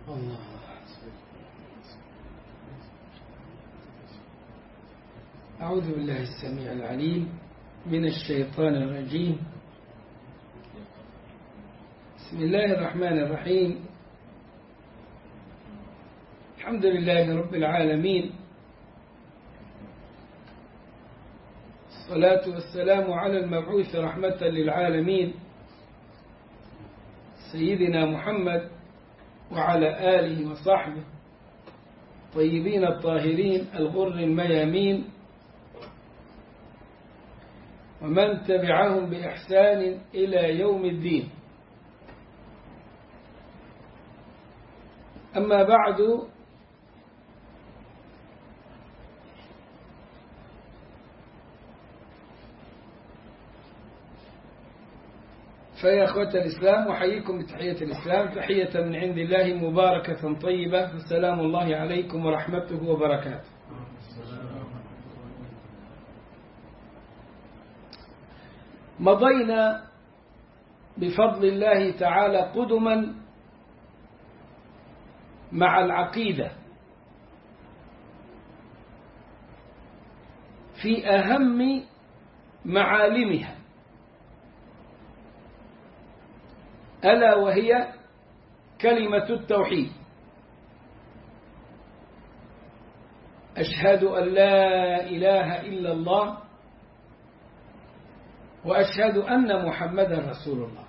الله أعوذ بالله السميع العليم من الشيطان الرجيم بسم الله الرحمن الرحيم الحمد لله رب العالمين الصلاة والسلام على المبعوث رحمة للعالمين سيدنا محمد وعلى آله وصحبه طيبين الطاهرين الغر الميامين ومن تبعهم بإحسان إلى يوم الدين أما بعد فيا أخوة الإسلام أحييكم بتحية الإسلام تحية من عند الله مباركة طيبة فسلام الله عليكم ورحمته وبركاته مضينا بفضل الله تعالى قدما مع العقيدة في أهم معالمها ألا وهي كلمة التوحيد أشهد أن لا إله إلا الله وأشهد أن محمدا رسول الله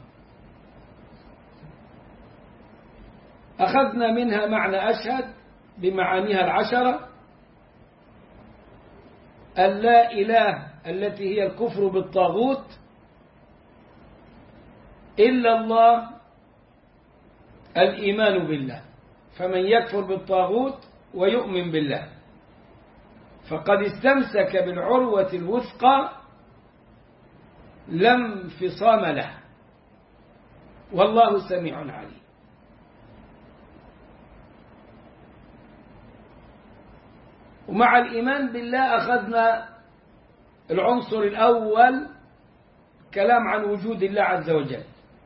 أخذنا منها معنى أشهد بمعانيها العشرة أن لا إله التي هي الكفر بالطاغوت إلا الله الإيمان بالله فمن يكفر بالطاغوت ويؤمن بالله فقد استمسك بالعروة الوثقى لا انفصام له والله سميع عليم ومع الإيمان بالله أخذنا العنصر الأول كلام عن وجود الله عز وجل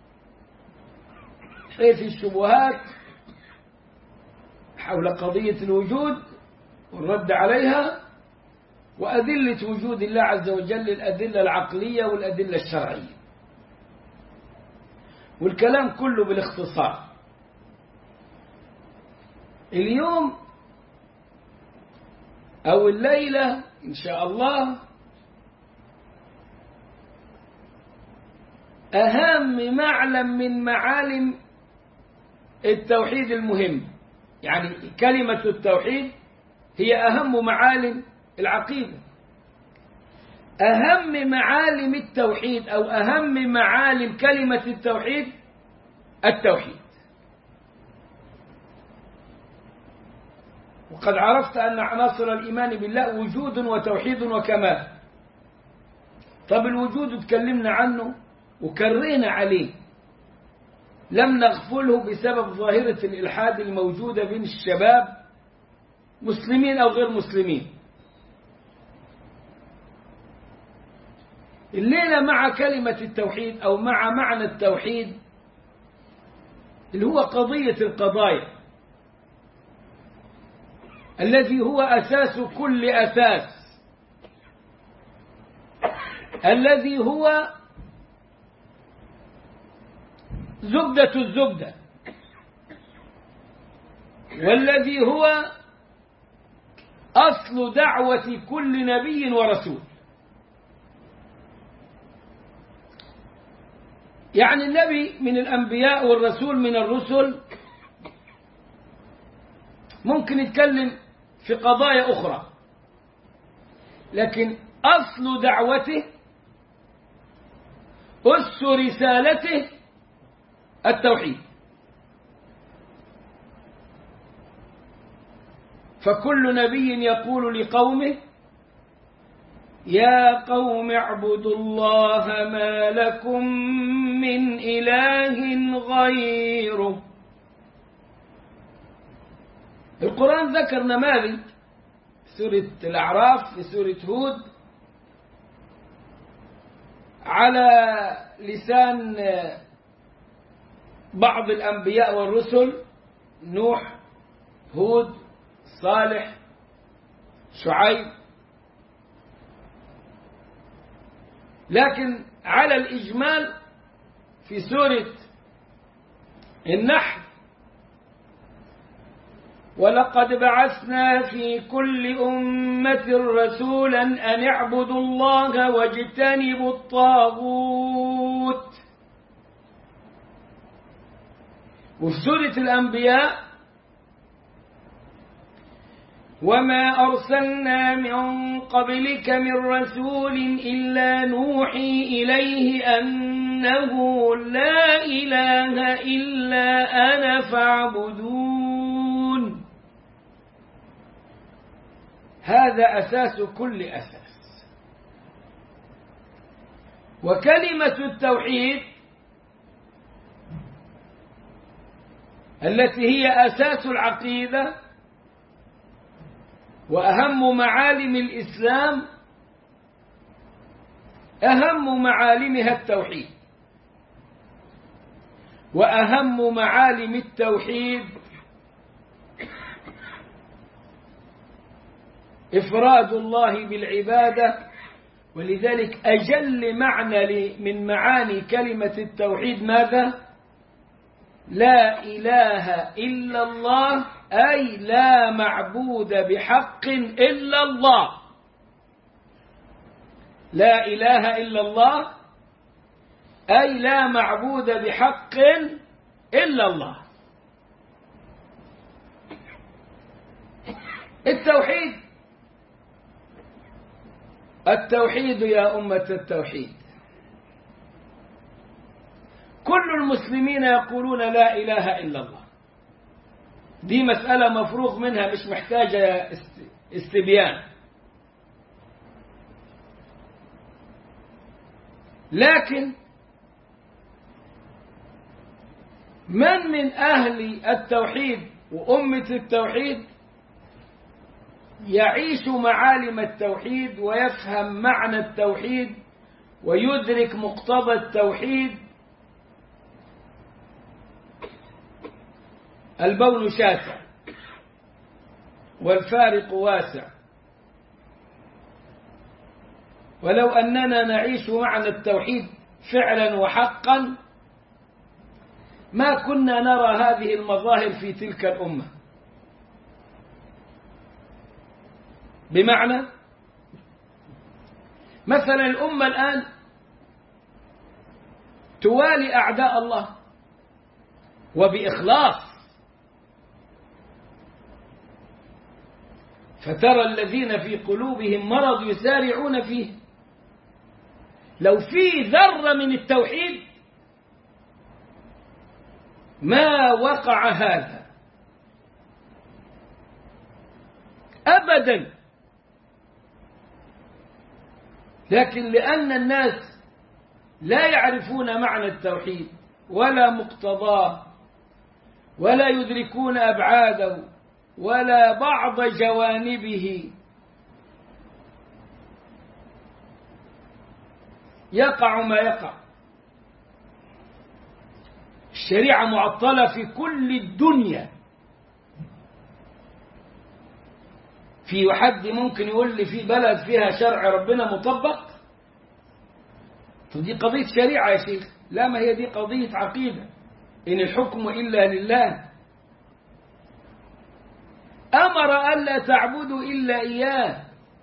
حيث الشبهات حول قضية الوجود والرد عليها وأدلة وجود الله عز وجل الأدلة العقلية والأدلة الشرعية والكلام كله بالاختصار اليوم أو الليلة إن شاء الله أهم معلم من معالم التوحيد المهم يعني كلمة التوحيد هي أهم معالم العقيدة أهم معالم التوحيد أو أهم معالم كلمة التوحيد التوحيد وقد عرفت أن عناصر الإيمان بالله وجود وتوحيد وكمال طب الوجود تكلمنا عنه وكرينا عليه لم نغفله بسبب ظاهرة الإلحاد الموجودة بين الشباب مسلمين أو غير مسلمين الليلة مع كلمة التوحيد أو مع معنى التوحيد اللي هو قضية القضايا الذي هو أساس كل أساس الذي هو زبدة الزبدة والذي هو أصل دعوة كل نبي ورسول يعني النبي من الأنبياء والرسول من الرسل ممكن يتكلم في قضايا أخرى لكن أصل دعوته أس رسالته التوحيد فكل نبي يقول لقومه يا قوم اعبدوا الله ما لكم من إله غيره القرآن ذكر نماذج سورة الأعراف في سورة هود على لسان بعض الأنبياء والرسل نوح هود صالح شعيب لكن على الإجمال في سورة النحل ولقد بعثنا في كل أمة رسولا أن اعبدوا الله واجتنبوا الطاغوت وفي سورة الأنبياء وما أرسلنا من قبلك من رسول إلا نوحي إليه أنه لا إله إلا أنا فاعبدون هذا أساس كل أساس وكلمة التوحيد التي هي أساس العقيدة وأهم معالم الإسلام أهم معالمها التوحيد وأهم معالم التوحيد إفراد الله بالعبادة ولذلك أجل معنى من معاني كلمة التوحيد ماذا؟ لا إله إلا الله أي لا معبود بحق إلا الله لا إله إلا الله أي لا معبود بحق إلا الله التوحيد التوحيد يا أمة التوحيد كل المسلمين يقولون لا إله إلا الله دي مسألة مفروغ منها مش محتاجة استبيان لكن من من أهل التوحيد وأمة التوحيد يعيش معالم التوحيد ويفهم معنى التوحيد ويدرك مقتضى التوحيد البول شاسع والفارق واسع ولو أننا نعيش معنى التوحيد فعلا وحقا ما كنا نرى هذه المظاهر في تلك الأمة بمعنى مثلا الأمة الآن توالي أعداء الله وبإخلاص فترى الذين في قلوبهم مرض يسارعون فيه لو في ذرة من التوحيد ما وقع هذا أبدا لكن لأن الناس لا يعرفون معنى التوحيد ولا مقتضاه ولا يدركون أبعاده ولا بعض جوانبه يقع ما يقع الشريعة معطلة في كل الدنيا في حد ممكن يقول لي في بلد فيها شرع ربنا مطبق طب دي قضية شريعة يا شيخ لا ما هي دي قضية عقيدة إن الحكم إلا لله أمر ألا تعبدوا إلا إياه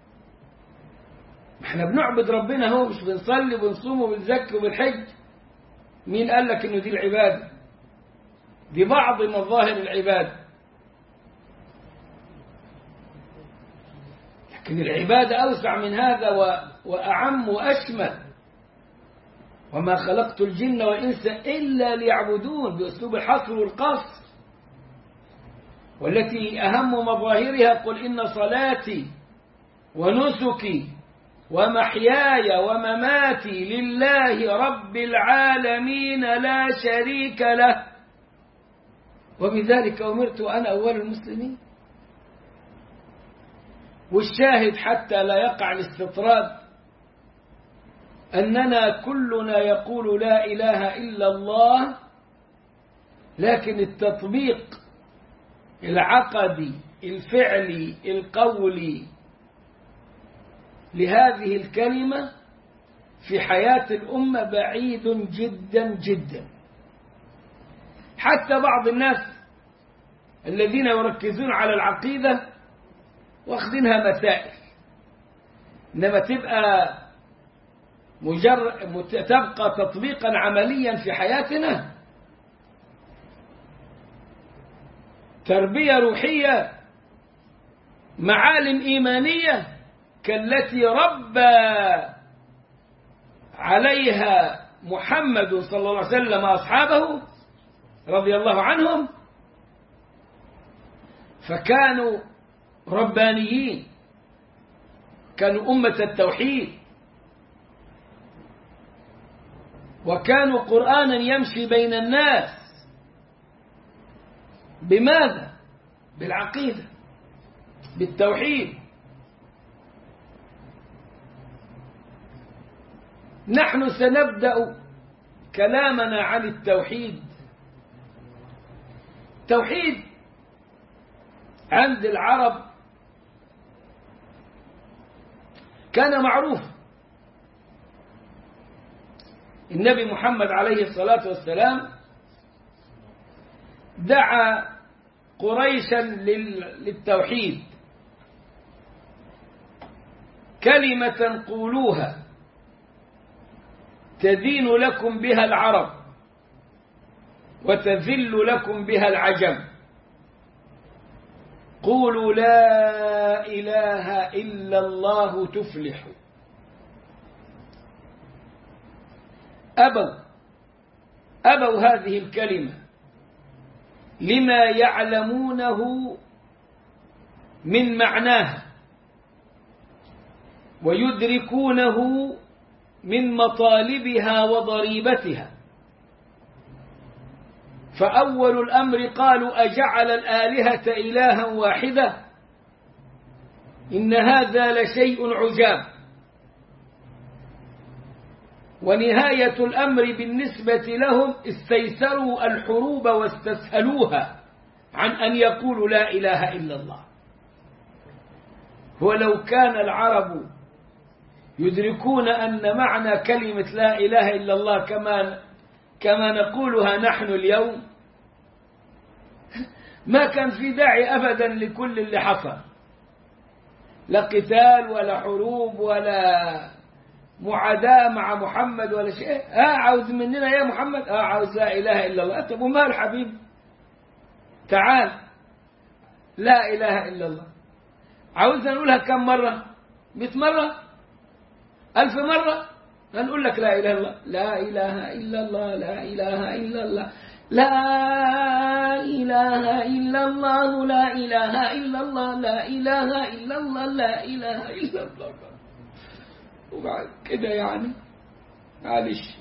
احنا بنعبد ربنا هو مش بنصلي وبنصوم وبنزكي وبنحج مين قال لك انه دي العبادة دي بعض مظاهر العبادة لكن العبادة أوسع من هذا وأعم وأشمل وما خلقت الجن والإنس إلا ليعبدون بأسلوب الحصر والقصر والتي أهم مظاهرها قل إن صلاتي ونسكي ومحياي ومماتي لله رب العالمين لا شريك له وبذلك أمرت أنا أول المسلمين والشاهد حتى لا يقع الاستطراد أننا كلنا يقول لا إله إلا الله لكن التطبيق العقدي الفعلي القولي لهذه الكلمة في حياة الأمة بعيد جدا جدا حتى بعض الناس الذين يركزون على العقيدة واخدينها مسائل إنما تبقى مجرد تبقى تطبيقا عمليا في حياتنا تربية روحية معالم إيمانية كالتي ربى عليها محمد صلى الله عليه وسلم أصحابه رضي الله عنهم فكانوا ربانيين كانوا أمة التوحيد وكانوا قرآنا يمشي بين الناس بماذا؟ بالعقيدة بالتوحيد نحن سنبدأ كلامنا عن التوحيد توحيد عند العرب كان معروف النبي محمد عليه الصلاة والسلام دعا قريشا للتوحيد كلمة قولوها تدين لكم بها العرب وتذل لكم بها العجم قولوا لا إله إلا الله تفلحوا أبوا أبوا هذه الكلمة لما يعلمونه من معناها ويدركونه من مطالبها وضريبتها فأول الأمر قالوا أجعل الآلهة إلها واحدة إن هذا لشيء عجاب ونهاية الأمر بالنسبة لهم استيسروا الحروب واستسهلوها عن أن يقولوا لا إله إلا الله ولو كان العرب يدركون أن معنى كلمة لا إله إلا الله كما كما نقولها نحن اليوم ما كان في داعي أبدا لكل اللي حصل لا قتال ولا حروب ولا معاداة مع محمد ولا شيء اه عاوز مننا يا محمد اه عاوز لا إله إلا الله طب ومال حبيب تعال لا إله إلا الله عاوزنا نقولها كم مرة مئة مرة ألف مرة هنقول لك لا إله إلا الله لا إله إلا الله لا إله إلا الله لا إله إلا الله لا إله إلا الله لا إله إلا الله لا إله إلا الله وبعد كده يعني معلش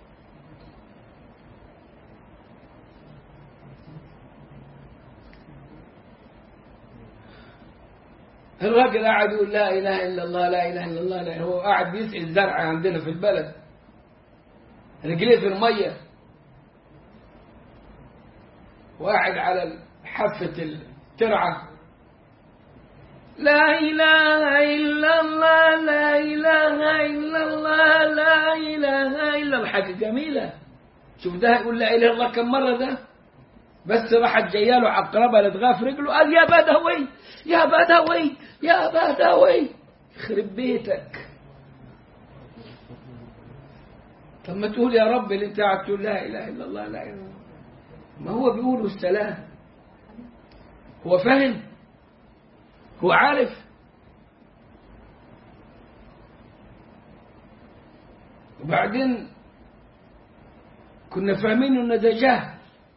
الراجل قاعد يقول لا اله الا الله لا اله الا الله لا هو قاعد بيسقي الزرع عندنا في البلد رجليه في الميه وقاعد على حافه الترعه لا إله إلا الله لا إله إلا الله لا إله إلا الله حاجة جميلة شوف ده يقول لا إله إلا الله كم مرة ده بس راحت جايه له عقربه لدغاه في رجله قال يا بدوي يا بدوي يا بدوي يخرب بيتك طب ما تقول يا رب اللي انت قاعد تقول لا اله الا الله لا اله الا الله ما هو بيقول السلام هو فاهم هو عارف وبعدين كنا فاهمين ان ده جهل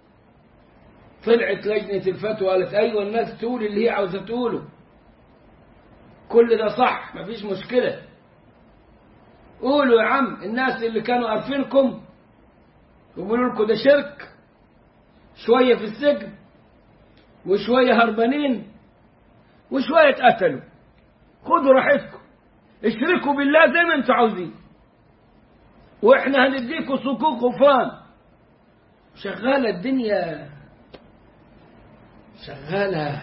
طلعت لجنة الفتوى قالت أيوة الناس تقول اللي هي عاوزة تقوله كل ده صح مفيش مشكلة قولوا يا عم الناس اللي كانوا عارفينكم يقولوا لكم ده شرك شوية في السجن وشوية هربانين وشوية اتقتلوا خدوا راحتكم اشركوا بالله زي ما انتوا عاوزين واحنا هنديكم صكوك غفران شغالة الدنيا شغالة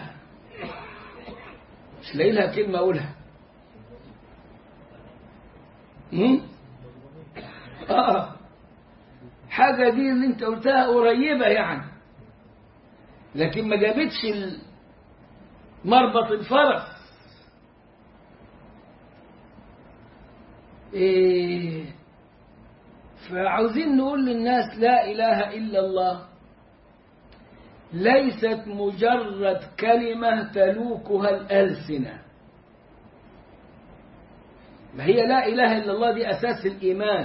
مش لاقي لها كلمة أقولها م? آه حاجة دي اللي انت قلتها قريبة يعني لكن ما جابتش مربط الفرس إيه فعاوزين نقول للناس لا إله إلا الله ليست مجرد كلمة تلوكها الألسنة ما هي لا إله إلا الله دي أساس الإيمان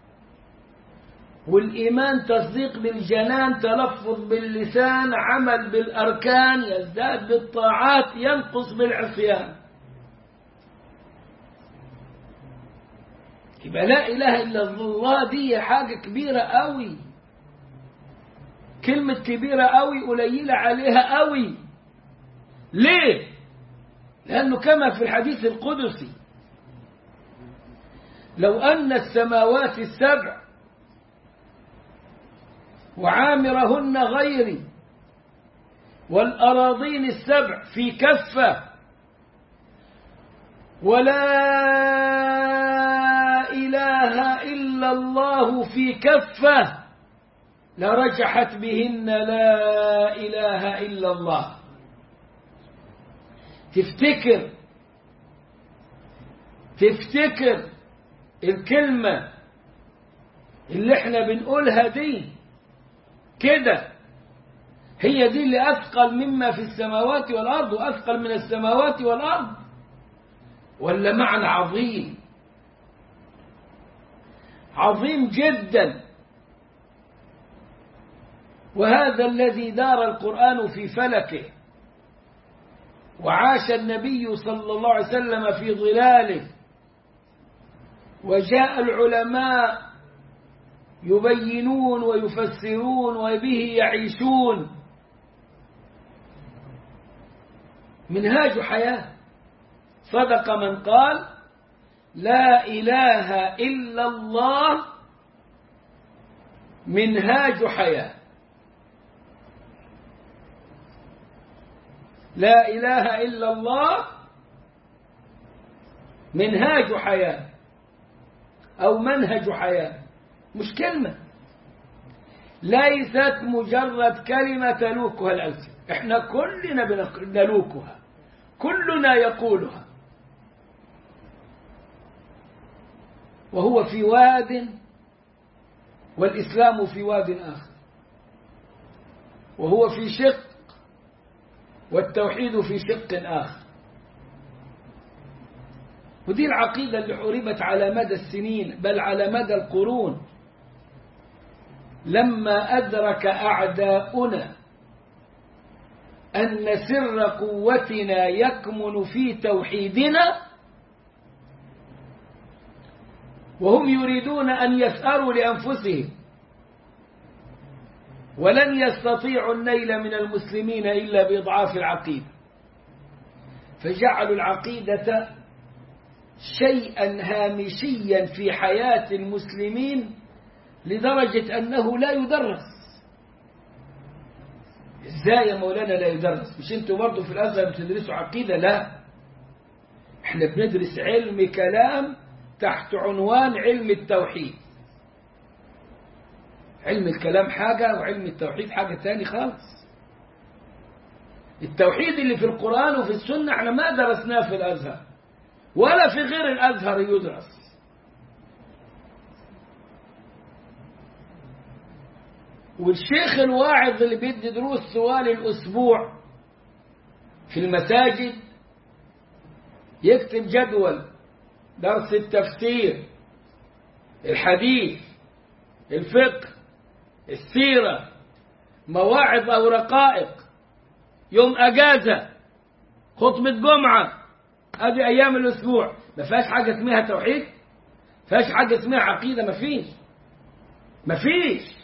والإيمان تصديق بالجنان تلفظ باللسان عمل بالأركان يزداد بالطاعات ينقص بالعصيان يبقى لا إله إلا الله دي حاجة كبيرة قوي كلمة كبيرة قوي قليلة عليها قوي ليه لأنه كما في الحديث القدسي لو أن السماوات السبع وعامرهن غيري والأراضين السبع في كفة ولا إله إلا الله في كفة لرجحت بهن لا إله إلا الله تفتكر تفتكر الكلمة اللي احنا بنقولها دي كده هي دي اللي أثقل مما في السماوات والأرض وأثقل من السماوات والأرض ولا معنى عظيم عظيم جدا وهذا الذي دار القرآن في فلكه وعاش النبي صلى الله عليه وسلم في ظلاله وجاء العلماء يبينون ويفسرون وبه يعيشون منهاج حياة صدق من قال لا إله إلا الله منهاج حياة لا إله إلا الله منهاج حياة أو منهج حياة مش كلمة ليست مجرد كلمة تلوكها الألسن احنا كلنا نلوكها كلنا يقولها وهو في واد والإسلام في واد آخر وهو في شق والتوحيد في شق آخر ودي العقيدة اللي حربت على مدى السنين بل على مدى القرون لما أدرك أعداؤنا أن سر قوتنا يكمن في توحيدنا وهم يريدون أن يثأروا لأنفسهم ولن يستطيعوا النيل من المسلمين إلا بإضعاف العقيدة فجعلوا العقيدة شيئا هامشيا في حياة المسلمين لدرجة أنه لا يدرس ازاي يا مولانا لا يدرس مش انتوا برضه في الازهر بتدرسوا عقيدة لا احنا بندرس علم كلام تحت عنوان علم التوحيد علم الكلام حاجة وعلم التوحيد حاجة تاني خالص التوحيد اللي في القرآن وفي السنة احنا ما درسناه في الأزهر ولا في غير الأزهر يدرس والشيخ الواعظ اللي بيدي دروس طوال الأسبوع في المساجد يكتب جدول درس التفسير الحديث الفقه السيرة مواعظ أو رقائق يوم أجازة خطبة جمعة هذه أيام الأسبوع ما فيهاش حاجة اسمها توحيد ما فيهاش حاجة اسمها عقيدة ما فيش ما فيش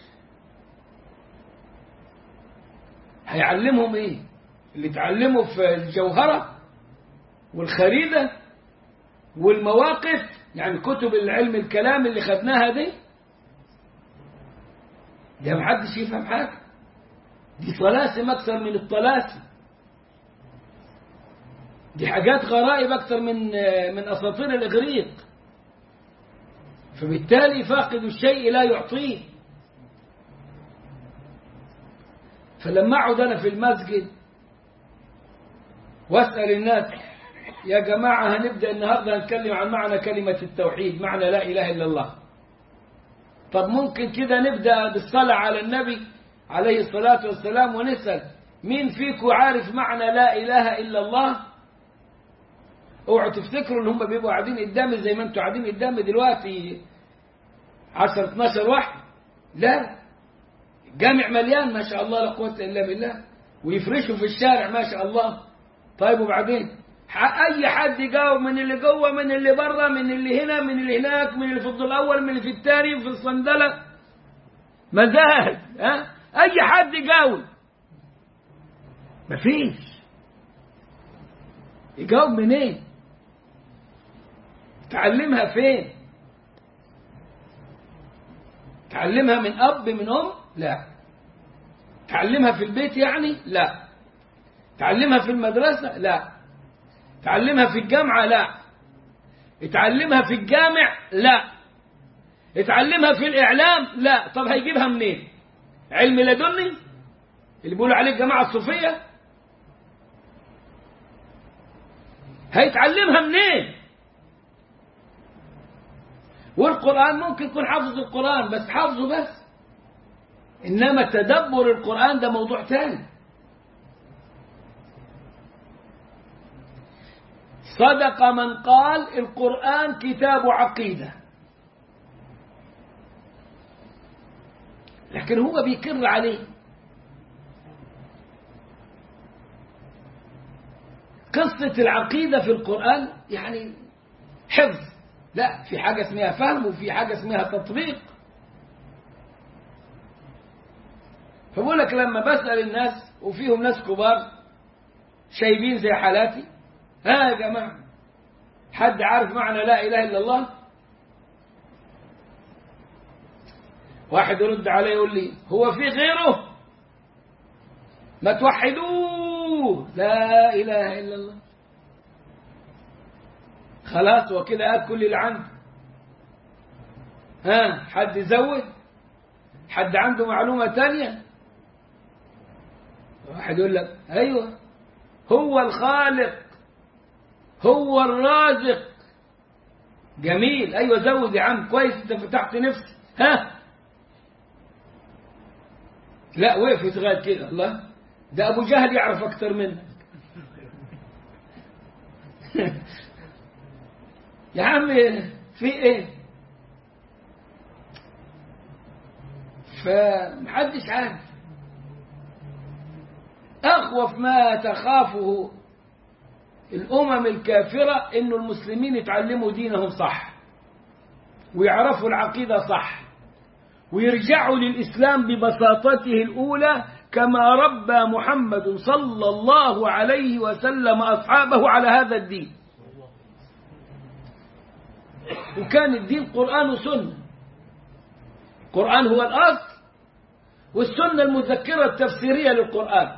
هيعلمهم ايه اللي اتعلموا في الجوهرة والخريدة والمواقف يعني كتب العلم الكلام اللي خدناها دي ده محدش يفهم حاجة دي طلاسم أكثر من الطلاسم دي حاجات غرائب أكثر من من أساطير الإغريق فبالتالي فاقد الشيء لا يعطيه فلما أقعد أنا في المسجد وأسأل الناس يا جماعة هنبدأ النهاردة نتكلم عن معنى كلمة التوحيد معنى لا إله إلا الله طب ممكن كده نبدأ بالصلاة على النبي عليه الصلاة والسلام ونسأل مين فيكم عارف معنى لا إله إلا الله اوعوا تفتكروا ان هم بيبقوا قاعدين قدامي زي ما انتوا قاعدين قدامي دلوقتي 10 12 واحد لا جامع مليان ما شاء الله لا قوه الا بالله ويفرشوا في الشارع ما شاء الله طيب وبعدين اي حد يجاوب من اللي جوه من اللي بره من اللي هنا من اللي هناك من اللي في الدور الاول من اللي في الثاني في الصندله مزاج ها اي حد يجاوب مفيش يجاوب منين تعلمها فين تعلمها من اب من ام لا تعلمها في البيت يعني لا تعلمها في المدرسه لا تعلمها في الجامعه لا اتعلمها في الجامع لا اتعلمها في الاعلام لا طب هيجيبها منين علم لدني اللي بيقولوا عليه الجماعه الصوفيه هيتعلمها منين والقرآن ممكن يكون حافظ القرآن بس حافظه بس إنما تدبر القرآن ده موضوع تاني صدق من قال القرآن كتاب عقيدة لكن هو بيكر عليه قصة العقيدة في القرآن يعني حفظ لا في حاجة اسمها فهم وفي حاجة اسمها تطبيق فبقول لك لما بسأل الناس وفيهم ناس كبار شايبين زي حالاتي ها يا جماعة حد عارف معنى لا إله إلا الله واحد يرد عليه يقول لي هو في غيره ما توحدوه لا إله إلا الله خلاص وكده قال كل اللي عنده ها حد يزود حد عنده معلومة تانية واحد يقول لك أيوة هو الخالق هو الرازق جميل أيوة زود يا عم كويس أنت فتحت نفسي ها لا وقفت لغاية كده الله ده أبو جهل يعرف أكتر منك يا عم في ايه فمحدش عارف اخوف ما تخافه الامم الكافره انه المسلمين يتعلموا دينهم صح ويعرفوا العقيده صح ويرجعوا للاسلام ببساطته الاولى كما ربى محمد صلى الله عليه وسلم اصحابه على هذا الدين وكان الدين قرآن وسنة القرآن هو الأصل والسنة المذكرة التفسيرية للقرآن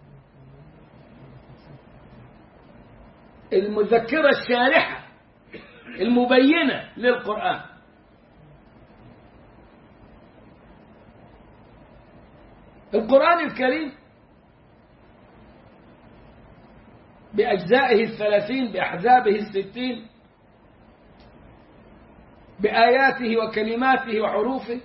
المذكرة الشارحة المبينة للقرآن القرآن الكريم بأجزائه الثلاثين بأحزابه الستين بآياته وكلماته وحروفه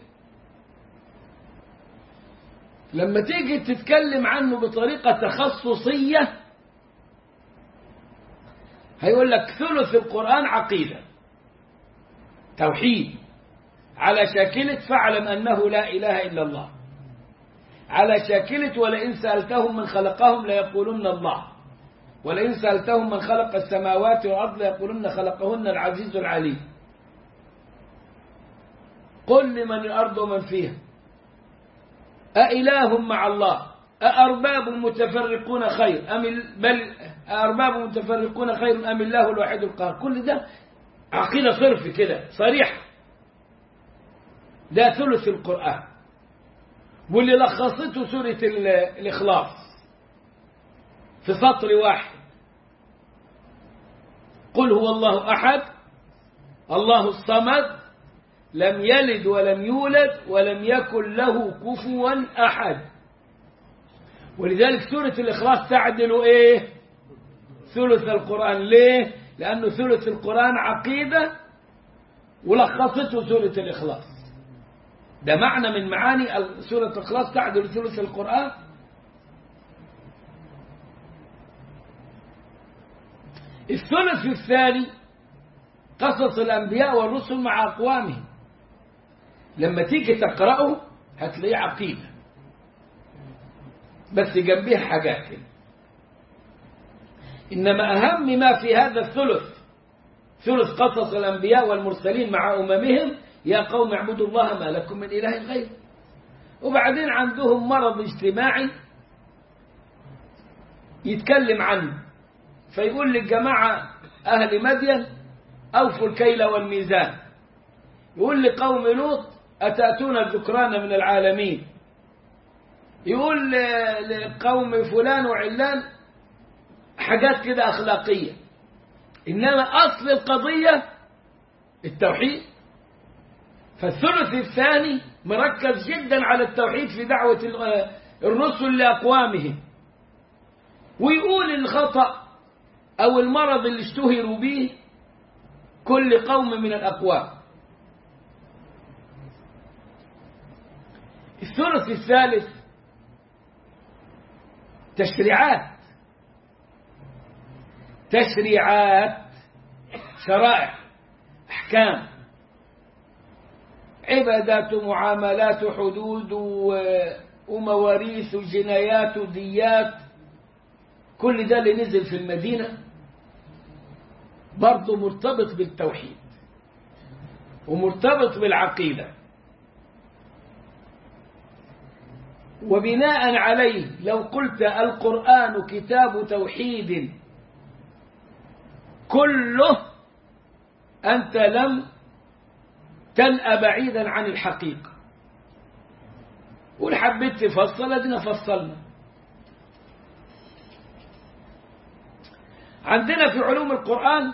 لما تيجي تتكلم عنه بطريقة تخصصية هيقول لك ثلث القرآن عقيدة توحيد على شاكلة فاعلم أنه لا إله إلا الله على شاكلة ولئن سألتهم من خلقهم ليقولن الله ولئن سألتهم من خلق السماوات والأرض ليقولن خلقهن العزيز العليم قل لمن الأرض ومن فيها أإله مع الله أأرباب متفرقون خير أم بل أأرباب متفرقون خير أم الله الواحد القهار كل ده عقيدة صرف كده صريح ده ثلث القرآن واللي لخصته سورة الإخلاص في سطر واحد قل هو الله أحد الله الصمد لم يلد ولم يولد ولم يكن له كفوا أحد ولذلك سورة الإخلاص تعدل إيه ثلث القرآن ليه لأنه ثلث القرآن عقيدة ولخصته سورة الإخلاص ده معنى من معاني سورة الإخلاص تعدل ثلث القرآن الثلث الثاني قصص الأنبياء والرسل مع أقوامهم لما تيجي تقرأه هتلاقيه عقيدة بس جنبها حاجات كده إنما أهم ما في هذا الثلث ثلث قصص الأنبياء والمرسلين مع أممهم يا قوم اعبدوا الله ما لكم من إله غيره وبعدين عندهم مرض اجتماعي يتكلم عنه فيقول للجماعة أهل مدين أوفوا الكيل والميزان يقول لقوم لوط أتأتون الذكران من العالمين يقول لقوم فلان وعلان حاجات كده أخلاقية إنما أصل القضية التوحيد فالثلث الثاني مركز جدا على التوحيد في دعوة الرسل لأقوامهم ويقول الخطأ أو المرض اللي اشتهروا به كل قوم من الأقوام الثلث الثالث تشريعات تشريعات شرائع أحكام عبادات معاملات حدود ومواريث وجنايات وديات كل ده اللي نزل في المدينة برضه مرتبط بالتوحيد ومرتبط بالعقيدة وبناء عليه لو قلت القرآن كتاب توحيد كله أنت لم تنأى بعيدا عن الحقيقة قول حبيت تفصل ادينا فصلنا عندنا في علوم القرآن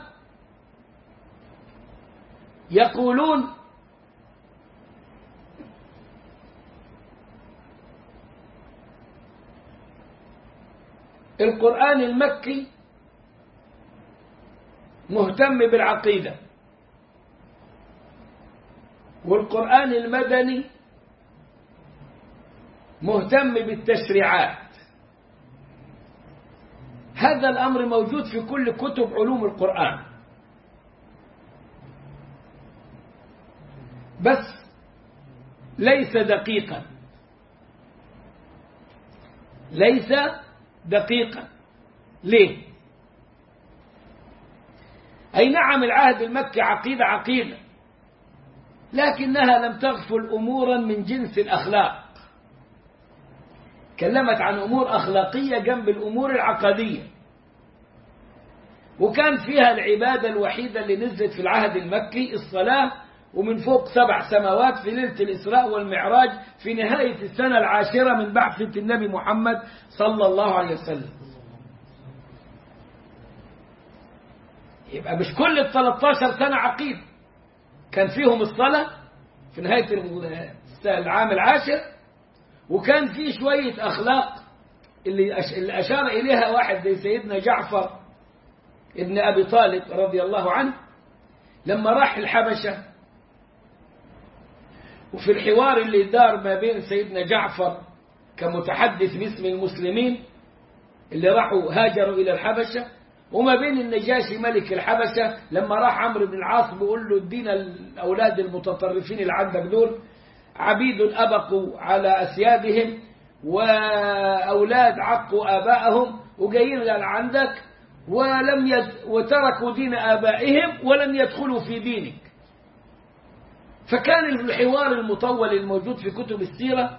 يقولون القرآن المكي مهتم بالعقيدة والقرآن المدني مهتم بالتشريعات هذا الأمر موجود في كل كتب علوم القرآن بس ليس دقيقا ليس دقيقا ليه أي نعم العهد المكي عقيدة عقيدة لكنها لم تغفل أمورا من جنس الأخلاق تكلمت عن أمور أخلاقية جنب الأمور العقدية وكان فيها العبادة الوحيدة اللي نزلت في العهد المكي الصلاة ومن فوق سبع سماوات في ليلة الإسراء والمعراج في نهاية السنة العاشرة من بعثة النبي محمد صلى الله عليه وسلم يبقى مش كل ال 13 سنة عقيد كان فيهم الصلاة في نهاية العام العاشر وكان في شوية أخلاق اللي اللي أشار إليها واحد زي سيدنا جعفر ابن أبي طالب رضي الله عنه لما راح الحبشة وفي الحوار اللي دار ما بين سيدنا جعفر كمتحدث باسم المسلمين اللي راحوا هاجروا إلى الحبشة وما بين النجاشي ملك الحبشة لما راح عمرو بن العاص بيقول له ادينا الأولاد المتطرفين اللي عندك دول عبيد أبقوا على أسيادهم وأولاد عقوا آباءهم وجايين عندك ولم يد وتركوا دين آبائهم ولم يدخلوا في دينك فكان الحوار المطول الموجود في كتب السيرة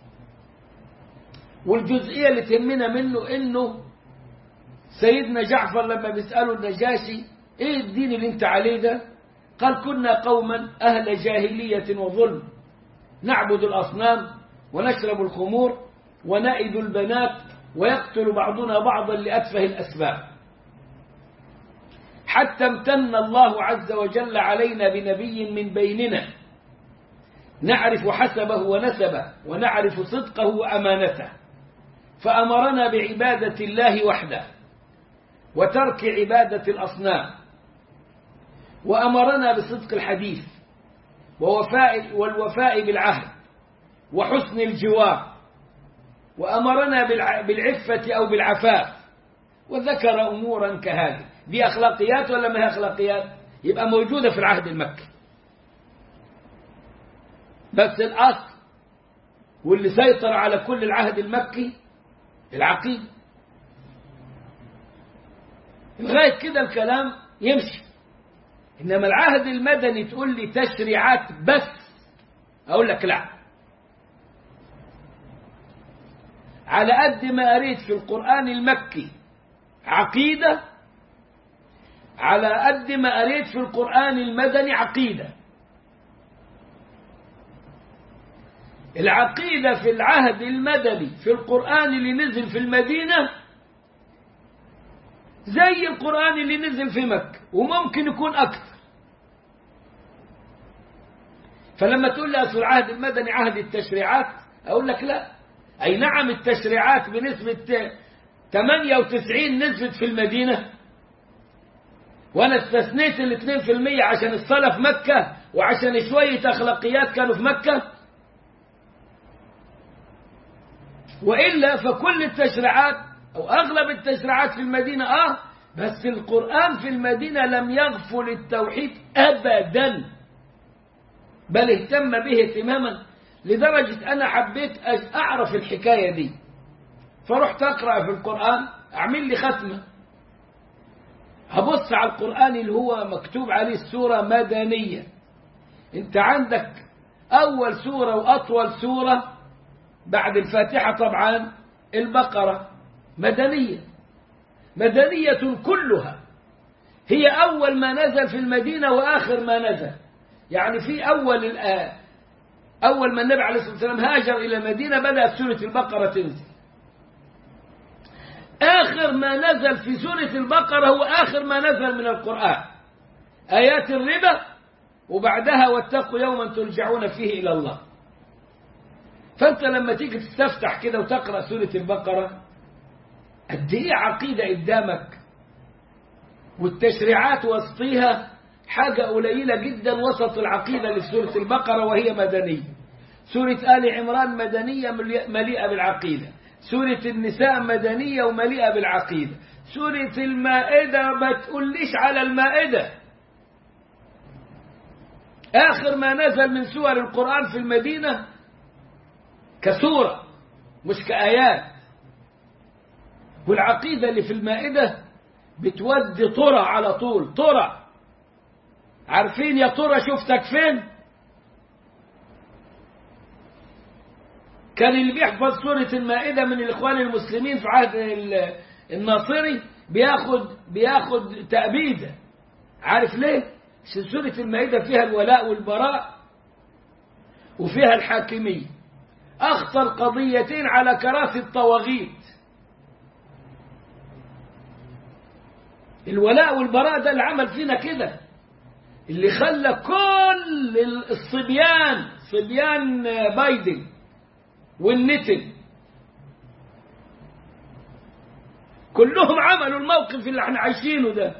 والجزئية اللي تهمنا منه انه سيدنا جعفر لما بيسأله النجاشي ايه الدين اللي انت عليه ده قال كنا قوما اهل جاهلية وظلم نعبد الاصنام ونشرب الخمور ونائد البنات ويقتل بعضنا بعضا لأتفه الأسباب حتى امتن الله عز وجل علينا بنبي من بيننا نعرف حسبه ونسبه ونعرف صدقه وأمانته فأمرنا بعبادة الله وحده وترك عبادة الأصنام وأمرنا بصدق الحديث ووفاء والوفاء بالعهد وحسن الجوار وأمرنا بالعفة أو بالعفاف وذكر أمورا كهذه دي أخلاقيات ولا ما هي أخلاقيات يبقى موجودة في العهد المكي بس الأصل واللي سيطر على كل العهد المكي العقيدة لغاية كده الكلام يمشي إنما العهد المدني تقول لي تشريعات بس أقول لك لا على قد ما قريت في القرآن المكي عقيدة على قد ما قريت في القرآن المدني عقيدة العقيدة في العهد المدني في القرآن اللي نزل في المدينة زي القرآن اللي نزل في مكة وممكن يكون أكثر فلما تقول لي أصل العهد المدني عهد التشريعات أقول لك لا أي نعم التشريعات بنسبة 98 نزلت في المدينة وأنا استثنيت ال 2% عشان الصلاة في مكة وعشان شوية أخلاقيات كانوا في مكة وإلا فكل التشريعات أو أغلب التشريعات في المدينة آه بس القرآن في المدينة لم يغفل التوحيد أبدا بل اهتم به اهتماما لدرجة أنا حبيت أعرف الحكاية دي فرحت أقرأ في القرآن أعمل لي ختمة هبص على القرآن اللي هو مكتوب عليه السورة مدنية انت عندك أول سورة وأطول سورة بعد الفاتحة طبعا البقرة مدنية مدنية كلها هي أول ما نزل في المدينة وآخر ما نزل يعني في أول الآن أول ما النبي عليه الصلاة والسلام هاجر إلى المدينة بدأت سورة البقرة تنزل آخر ما نزل في سورة البقرة هو آخر ما نزل من القرآن آيات الربا وبعدها واتقوا يوما ترجعون فيه إلى الله فأنت لما تيجي تستفتح كده وتقرأ سورة البقرة قد إيه عقيدة قدامك والتشريعات وسطيها حاجة قليلة جدا وسط العقيدة اللي في سورة البقرة وهي مدنية سورة آل عمران مدنية مليئة بالعقيدة سورة النساء مدنية ومليئة بالعقيدة سورة المائدة ما تقوليش على المائدة آخر ما نزل من سور القرآن في المدينة كسورة مش كآيات والعقيدة اللي في المائدة بتودي طرى على طول طرى عارفين يا طرى شفتك فين كان اللي بيحفظ سورة المائدة من الإخوان المسلمين في عهد الناصري بياخد بياخد تأبيدة عارف ليه؟ عشان سورة المائدة فيها الولاء والبراء وفيها الحاكمية أخطر قضيتين على كراسي الطواغيت الولاء والبراء ده اللي عمل فينا كده اللي خلى كل الصبيان صبيان بايدن والنتن كلهم عملوا الموقف اللي احنا عايشينه ده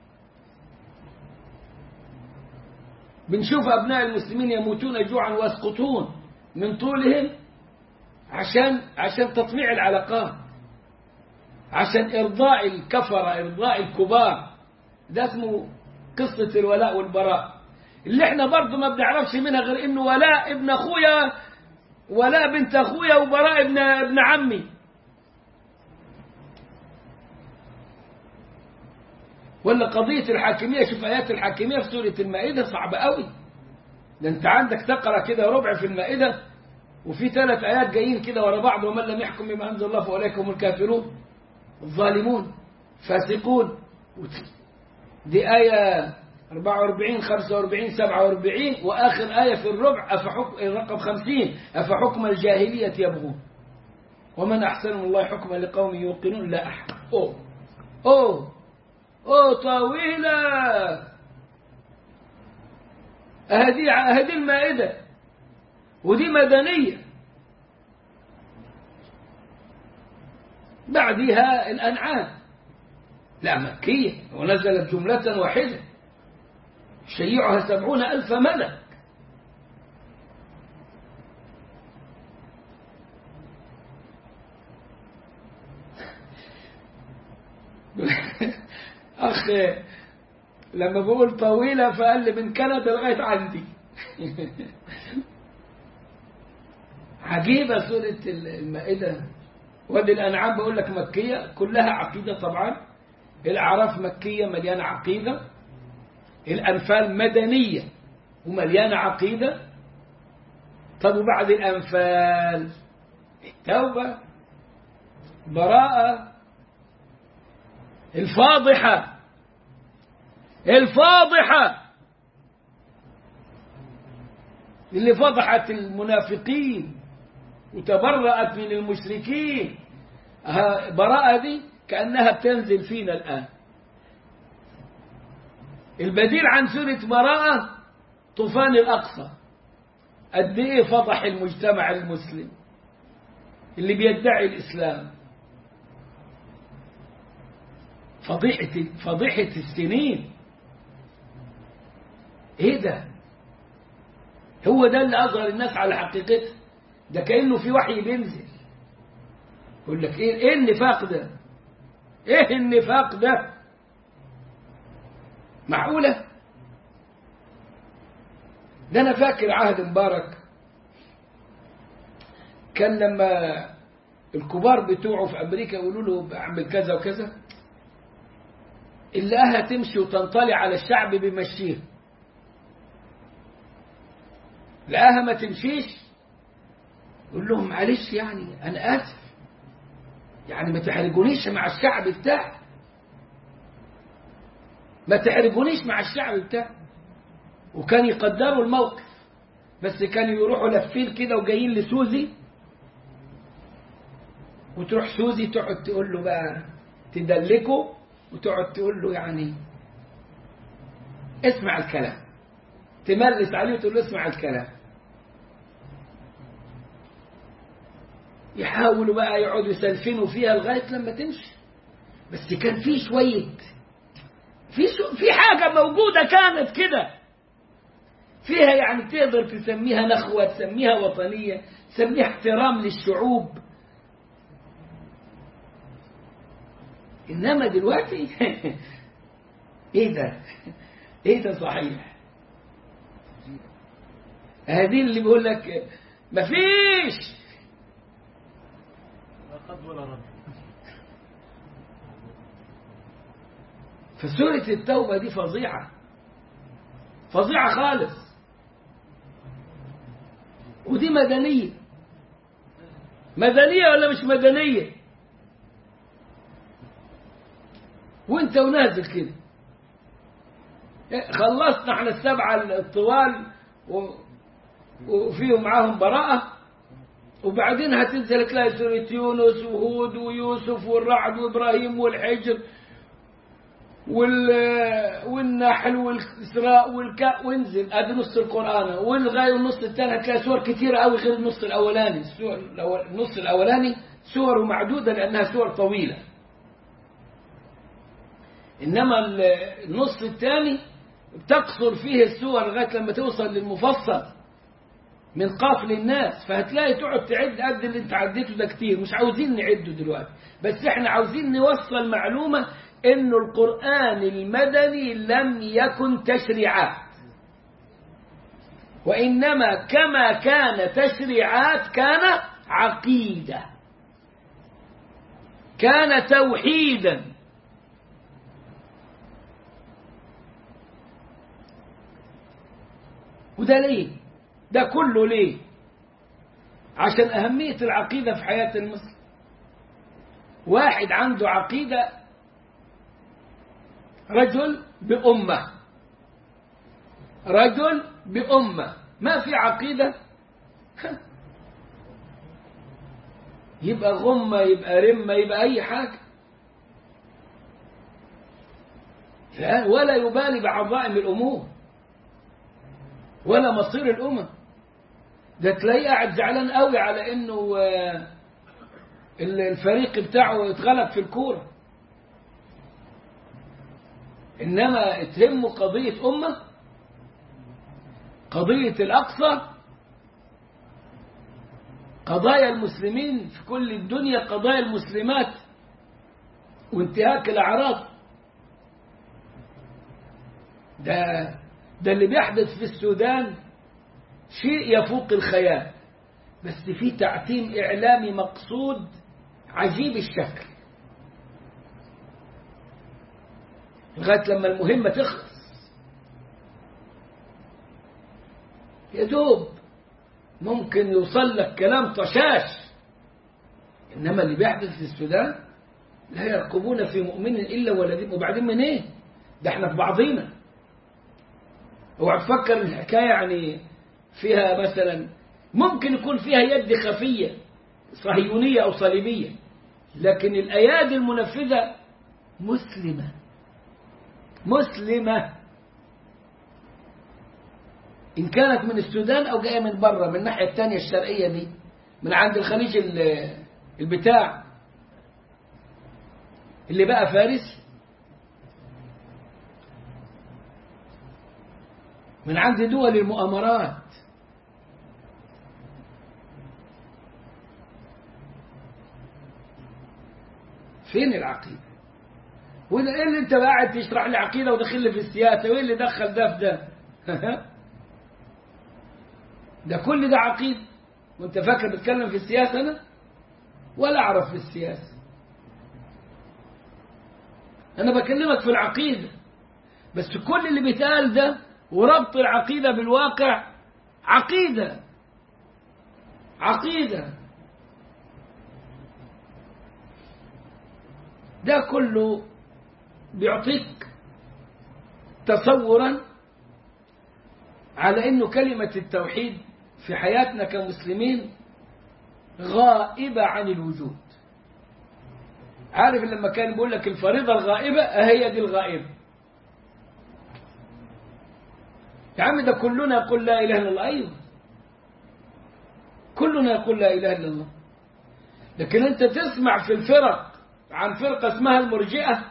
بنشوف أبناء المسلمين يموتون جوعا ويسقطون من طولهم عشان عشان تطميع العلاقات عشان إرضاء الكفرة إرضاء الكبار ده اسمه قصة الولاء والبراء اللي احنا برضه ما بنعرفش منها غير انه ولاء ابن اخويا ولاء بنت اخويا وبراء ابن ابن عمي ولا قضية الحاكمية شوف آيات الحاكمية في سورة المائدة صعبة قوي ده انت عندك تقرأ كده ربع في المائدة وفي ثلاث آيات جايين كده ورا بعض ومن لم يحكم بما أنزل الله فأولئك هم الكافرون الظالمون فاسقون دي آية 44 45 47 وآخر آية في الربع أفحكم رقم 50 أفحكم الجاهلية يبغون ومن أحسن من الله حكما لقوم يوقنون لا أحد أوه أوه أوه طويلة هذه هذه المائدة ودي مدنية بعدها الأنعام لا مكية ونزلت جملة واحدة شيعها سبعون ألف ملك أخ لما بقول طويلة فقال لي من كندا لغاية عندي عجيبة سورة المائدة وادي الأنعام بقول لك مكية كلها عقيدة طبعا الأعراف مكية مليانة عقيدة الأنفال مدنية ومليانة عقيدة طب وبعد الأنفال التوبة براءة الفاضحة الفاضحة اللي فضحت المنافقين وتبرأت من المشركين براءة دي كأنها بتنزل فينا الآن البديل عن سورة براءة طوفان الأقصى قد إيه فضح المجتمع المسلم اللي بيدعي الإسلام فضيحة فضيحة السنين ايه ده هو ده اللي اظهر الناس على حقيقته ده كانه في وحي بينزل يقول لك ايه ايه النفاق ده ايه النفاق ده معقوله ده انا فاكر عهد مبارك كان لما الكبار بتوعه في امريكا يقولوا له بعمل كذا وكذا اللي تمشي وتنطلي على الشعب بيمشيها لقاها ما تمشيش يقول لهم معلش يعني انا اسف يعني ما تحرجونيش مع الشعب بتاعي ما تحرجونيش مع الشعب بتاعي وكان يقدروا الموقف بس كانوا يروحوا لفين كده وجايين لسوزي وتروح سوزي تقعد تقول له بقى تدلكه وتقعد تقول له يعني اسمع الكلام تملس عليه وتقول له اسمع الكلام يحاولوا بقى يقعدوا يسلفنوا فيها لغاية لما تمشي بس كان في شوية في شو في حاجة موجودة كانت كده فيها يعني تقدر تسميها نخوة تسميها وطنية تسميها احترام للشعوب إنما دلوقتي إيه ده إيه ده صحيح هذه اللي بيقول لك مفيش فسورة التوبة دي فظيعة فظيعة خالص ودي مدنية مدنية ولا مش مدنية وانت ونازل كده خلصنا احنا السبعة الطوال و... وفيهم معاهم براءة وبعدين هتنزل تلاقي سورة يونس وهود ويوسف والرعد وإبراهيم والحجر وال... والنحل والإسراء والكاء وانزل ادي نص القرآن والغاية النص الثاني هتلاقي سور كثيرة قوي غير النص الأولاني السور الأول... النص الأولاني سور معدودة لأنها سور طويلة إنما النص الثاني تقصر فيه السور لغاية لما توصل للمفصل من قاف للناس فهتلاقي تقعد تعد قد اللي انت عديته ده كتير مش عاوزين نعده دلوقتي بس احنا عاوزين نوصل معلومة انه القرآن المدني لم يكن تشريعات وإنما كما كان تشريعات كان عقيدة كان توحيدا وده ليه ده كله ليه عشان أهمية العقيدة في حياة المسلم واحد عنده عقيدة رجل بأمة رجل بأمة ما في عقيدة يبقى غمة يبقى رمة يبقى أي حاجة ولا يبالي بعظائم الأمور ولا مصير الأمم ده تلاقيه قاعد زعلان قوي على انه الفريق بتاعه اتغلب في الكورة انما تهمه قضية امة قضية الاقصى قضايا المسلمين في كل الدنيا قضايا المسلمات وانتهاك الاعراض ده ده اللي بيحدث في السودان شيء يفوق الخيال بس في تعتيم إعلامي مقصود عجيب الشكل لغاية لما المهمة تخلص يا دوب ممكن يوصل لك كلام طشاش إنما اللي بيحدث في السودان لا يرقبون في مؤمن إلا ولدين وبعدين من إيه ده احنا في بعضينا اوعى تفكر الحكاية يعني فيها مثلا ممكن يكون فيها يد خفية صهيونية أو صليبية لكن الأيادي المنفذة مسلمة مسلمة إن كانت من السودان أو جاية من بره من الناحية الثانية الشرقية دي من عند الخليج البتاع اللي بقى فارس من عند دول المؤامرات فين العقيدة وده ايه اللي انت قاعد تشرح لي عقيدة وداخل لي في السياسة وايه اللي دخل ده في ده ده كل ده عقيدة وانت فاكر بتكلم في السياسة انا ولا اعرف في السياسة انا بكلمك في العقيدة بس كل اللي بيتقال ده وربط العقيدة بالواقع عقيدة عقيدة ده كله بيعطيك تصورا على انه كلمة التوحيد في حياتنا كمسلمين غائبة عن الوجود عارف لما كان بيقول لك الفريضة الغائبة هي دي الغائبة يا عم ده كلنا يقول لا إله إلا الله أيوه كلنا يقول لا إله إلا الله لكن أنت تسمع في الفرق عن فرقة اسمها المرجئة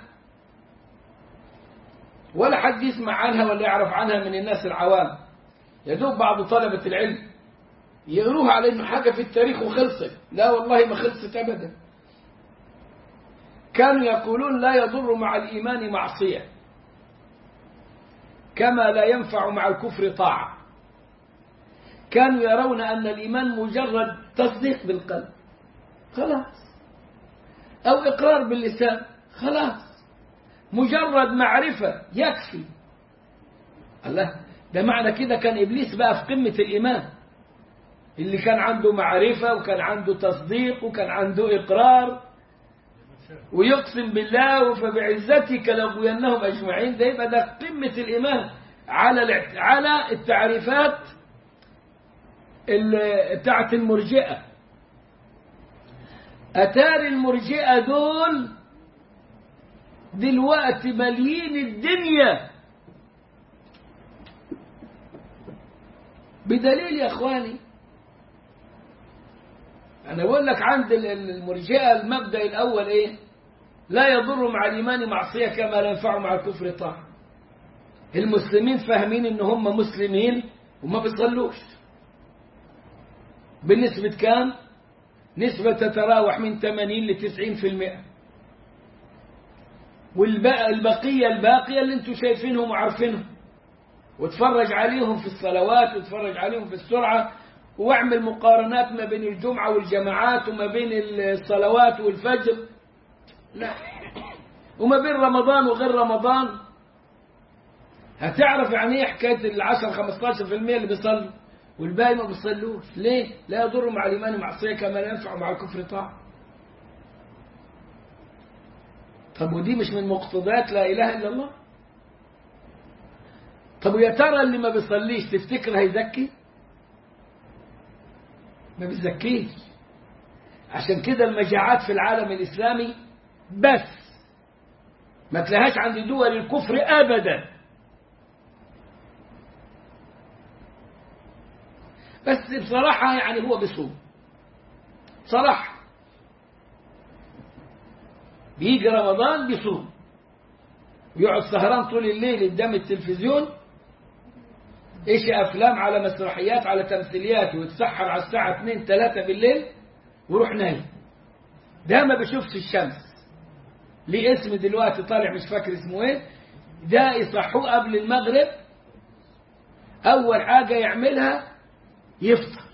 ولا حد يسمع عنها ولا يعرف عنها من الناس العوام يدوب بعض طلبة العلم يقروها على انه حاجة في التاريخ وخلصت لا والله ما خلصت ابدا كانوا يقولون لا يضر مع الإيمان معصية كما لا ينفع مع الكفر طاعة كانوا يرون أن الإيمان مجرد تصديق بالقلب خلاص أو إقرار باللسان خلاص مجرد معرفة يكفي الله ده معنى كده كان إبليس بقى في قمة الإيمان اللي كان عنده معرفة وكان عنده تصديق وكان عنده إقرار ويقسم بالله فبعزتك لأغوينهم أجمعين ده يبقى ده قمة الإيمان على على التعريفات بتاعت المرجئة أتاري المرجئة دول دلوقتي ماليين الدنيا بدليل يا اخواني انا بقول لك عند المرجئه المبدا الاول ايه لا يضر مع الايمان معصيه كما لا ينفع مع الكفر طاعه المسلمين فاهمين ان هم مسلمين وما بيصلوش بنسبة كام نسبة تتراوح من 80 ل 90% والبقية الباقية اللي انتم شايفينهم وعارفينهم وتفرج عليهم في الصلوات وتفرج عليهم في السرعة واعمل مقارنات ما بين الجمعة والجماعات وما بين الصلوات والفجر لا وما بين رمضان وغير رمضان هتعرف يعني ايه حكاية العشر 15% اللي بيصلوا والباقي ما بيصلوش ليه؟ لا يضر مع الإيمان معصية كما لا ينفع مع الكفر طاعة طب ودي مش من مقتضيات لا إله إلا الله طب ويا ترى اللي ما بيصليش تفتكر هيزكي ما بيزكيش عشان كده المجاعات في العالم الإسلامي بس ما تلاقيهاش عند دول الكفر أبدا بس بصراحة يعني هو بيصوم صراحة بيجي رمضان بيصوم ويقعد سهران طول الليل قدام التلفزيون ايش افلام على مسرحيات على تمثيليات ويتسحر على الساعة 2 3 بالليل ويروح نايم ده ما بيشوفش الشمس ليه اسم دلوقتي طالع مش فاكر اسمه ايه ده يصحوه قبل المغرب اول حاجة يعملها يفطر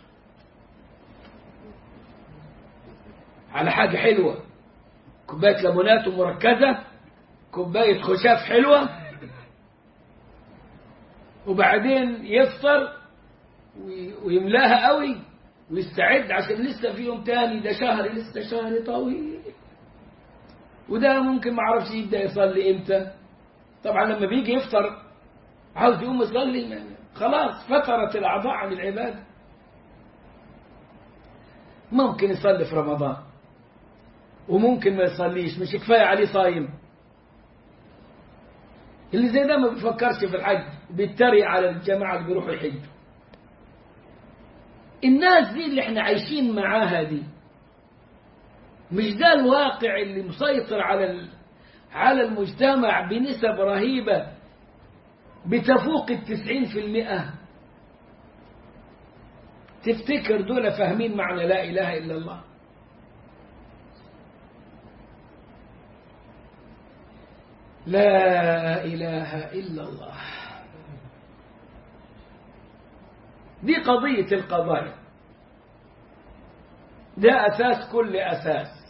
على حاجة حلوة كوباية ليمونات مركزة كوباية خشاف حلوة وبعدين يفطر ويملاها قوي ويستعد عشان لسه في يوم تاني ده شهر لسه شهر طويل وده ممكن ما عرفش يبدأ يصلي امتى طبعا لما بيجي يفطر عاوز يقوم يصلي خلاص فترت الأعضاء عن العبادة ممكن يصلي في رمضان وممكن ما يصليش مش كفاية عليه صايم اللي زي ده ما بيفكرش في الحج بيتريق على الجماعة اللي بيروحوا يحجوا الناس دي اللي احنا عايشين معاها دي مش ده الواقع اللي مسيطر على على المجتمع بنسب رهيبة بتفوق التسعين في المئة تفتكر دول فاهمين معنى لا إله إلا الله لا إله إلا الله دي قضية القضايا ده أساس كل أساس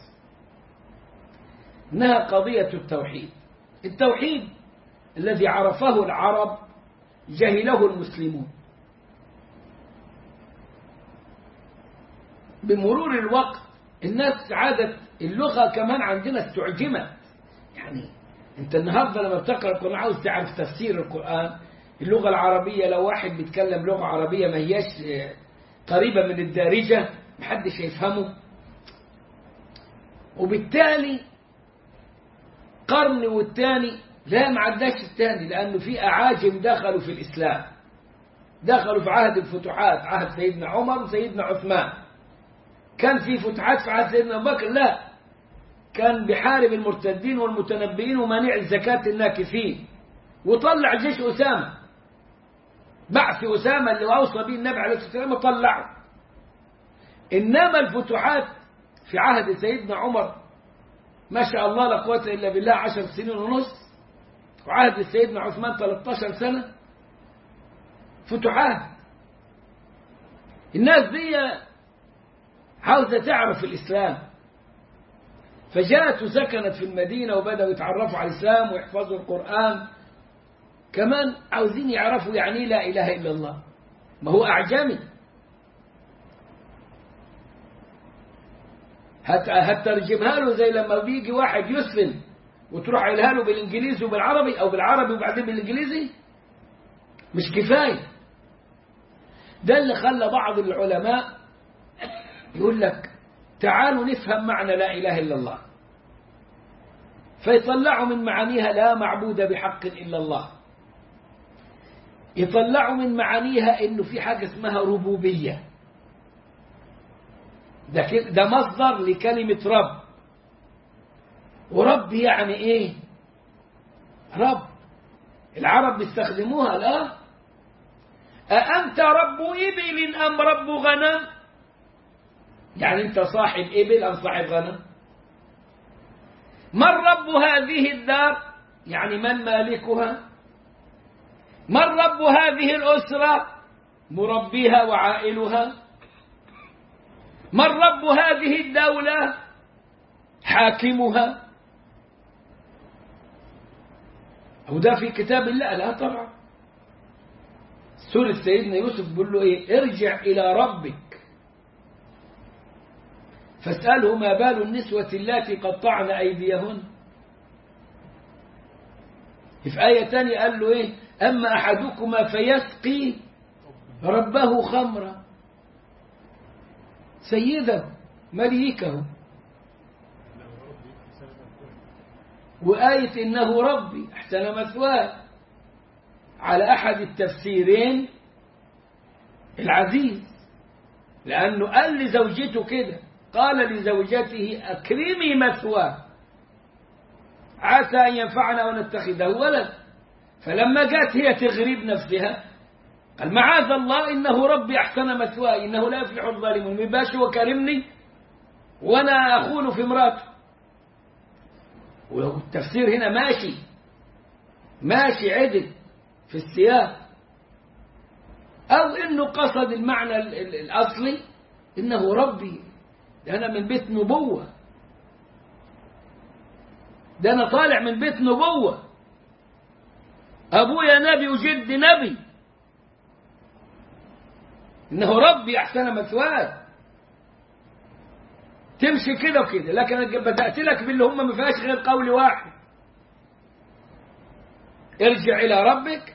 إنها قضية التوحيد التوحيد الذي عرفه العرب جهله المسلمون بمرور الوقت الناس عادت اللغة كمان عندنا استعجمت يعني انت النهاردة لما بتقرأ القرآن عاوز تعرف تفسير القرآن اللغة العربية لو واحد بيتكلم لغة عربية ما هياش قريبة من الدارجة محدش يفهمه وبالتالي قرن والتاني لا ما عداش التاني لأنه في أعاجم دخلوا في الإسلام دخلوا في عهد الفتوحات عهد سيدنا عمر وسيدنا عثمان كان في فتوحات في عهد سيدنا أبو بكر لا كان بحارب المرتدين والمتنبئين ومانع الزكاة الناكثين وطلع جيش أسامة بعث أسامة اللي أوصى به النبي عليه الصلاة والسلام طلعه إنما الفتوحات في عهد سيدنا عمر ما شاء الله لا قوة إلا بالله عشر سنين ونص وعهد سيدنا عثمان 13 سنة فتوحات الناس دي عاوزة تعرف الإسلام فجاءت وسكنت في المدينة وبدأوا يتعرفوا على الإسلام ويحفظوا القرآن كمان عاوزين يعرفوا يعني لا إله إلا الله ما هو أعجمي هترجمها له زي لما بيجي واحد يسلم وتروح قايلها له بالانجليزي وبالعربي او بالعربي وبعدين بالانجليزي مش كفايه ده اللي خلى بعض العلماء يقول لك تعالوا نفهم معنى لا اله الا الله فيطلعوا من معانيها لا معبود بحق الا الله يطلعوا من معانيها انه في حاجه اسمها ربوبيه ده ده مصدر لكلمه رب ورب يعني ايه رب العرب بيستخدموها لا أأنت رب إبل أم رب غنم يعني أنت صاحب إبل أم صاحب غنم من رب هذه الدار يعني من مالكها من رب هذه الأسرة مربيها وعائلها من رب هذه الدولة حاكمها هو ده في كتاب الله لا طبعا سورة سيدنا يوسف بيقول له ايه ارجع الى ربك فاسأله ما بال النسوة اللاتي قطعن ايديهن في آية تانية قال له ايه اما احدكما فيسقي ربه خمرا سيده مليكه وآية إنه ربي أحسن مثواه على أحد التفسيرين العزيز لأنه قال لزوجته كده قال لزوجته أكرمي مثواه عسى أن ينفعنا ونتخذه ولد فلما جاءت هي تغريب نفسها قال معاذ الله إنه ربي أحسن مثواي إنه لا يفلح الظالمون مباش وكرمني وأنا أخون في امراته والتفسير هنا ماشي ماشي عدل في السياق أو إنه قصد المعنى الأصلي إنه ربي ده أنا من بيت نبوة ده أنا طالع من بيت نبوة أبويا نبي وجدي نبي إنه ربي أحسن مثواي تمشي كده وكده لكن بدأت لك باللي هم ما فيهاش غير قول واحد ارجع إلى ربك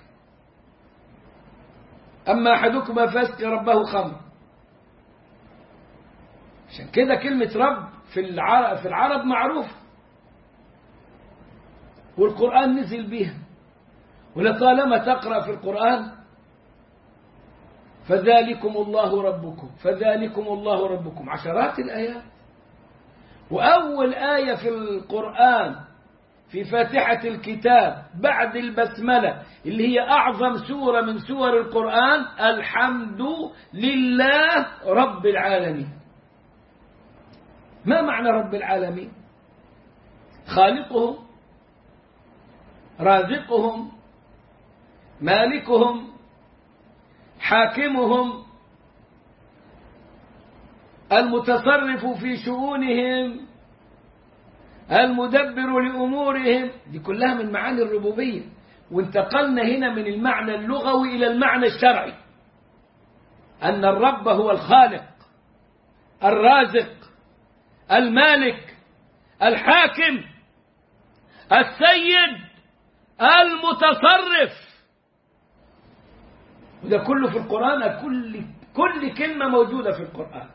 أما أحدكما فاسق ربه خمر عشان كده كلمة رب في العرب, في العرب معروفة والقرآن نزل بها ولطالما تقرأ في القرآن فذلكم الله ربكم فذلكم الله ربكم عشرات الآيات وأول آية في القرآن في فاتحة الكتاب بعد البسملة اللي هي أعظم سورة من سور القرآن الحمد لله رب العالمين ما معنى رب العالمين خالقهم رازقهم مالكهم حاكمهم المتصرف في شؤونهم المدبر لأمورهم دي كلها من معاني الربوبية وانتقلنا هنا من المعنى اللغوي إلى المعنى الشرعي أن الرب هو الخالق الرازق المالك الحاكم السيد المتصرف وده كله في القرآن كل كل كلمة موجودة في القرآن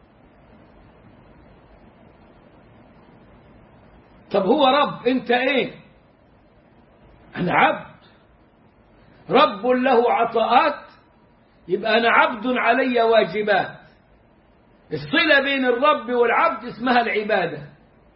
طب هو رب انت ايه انا عبد رب له عطاءات يبقى انا عبد علي واجبات الصلة بين الرب والعبد اسمها العبادة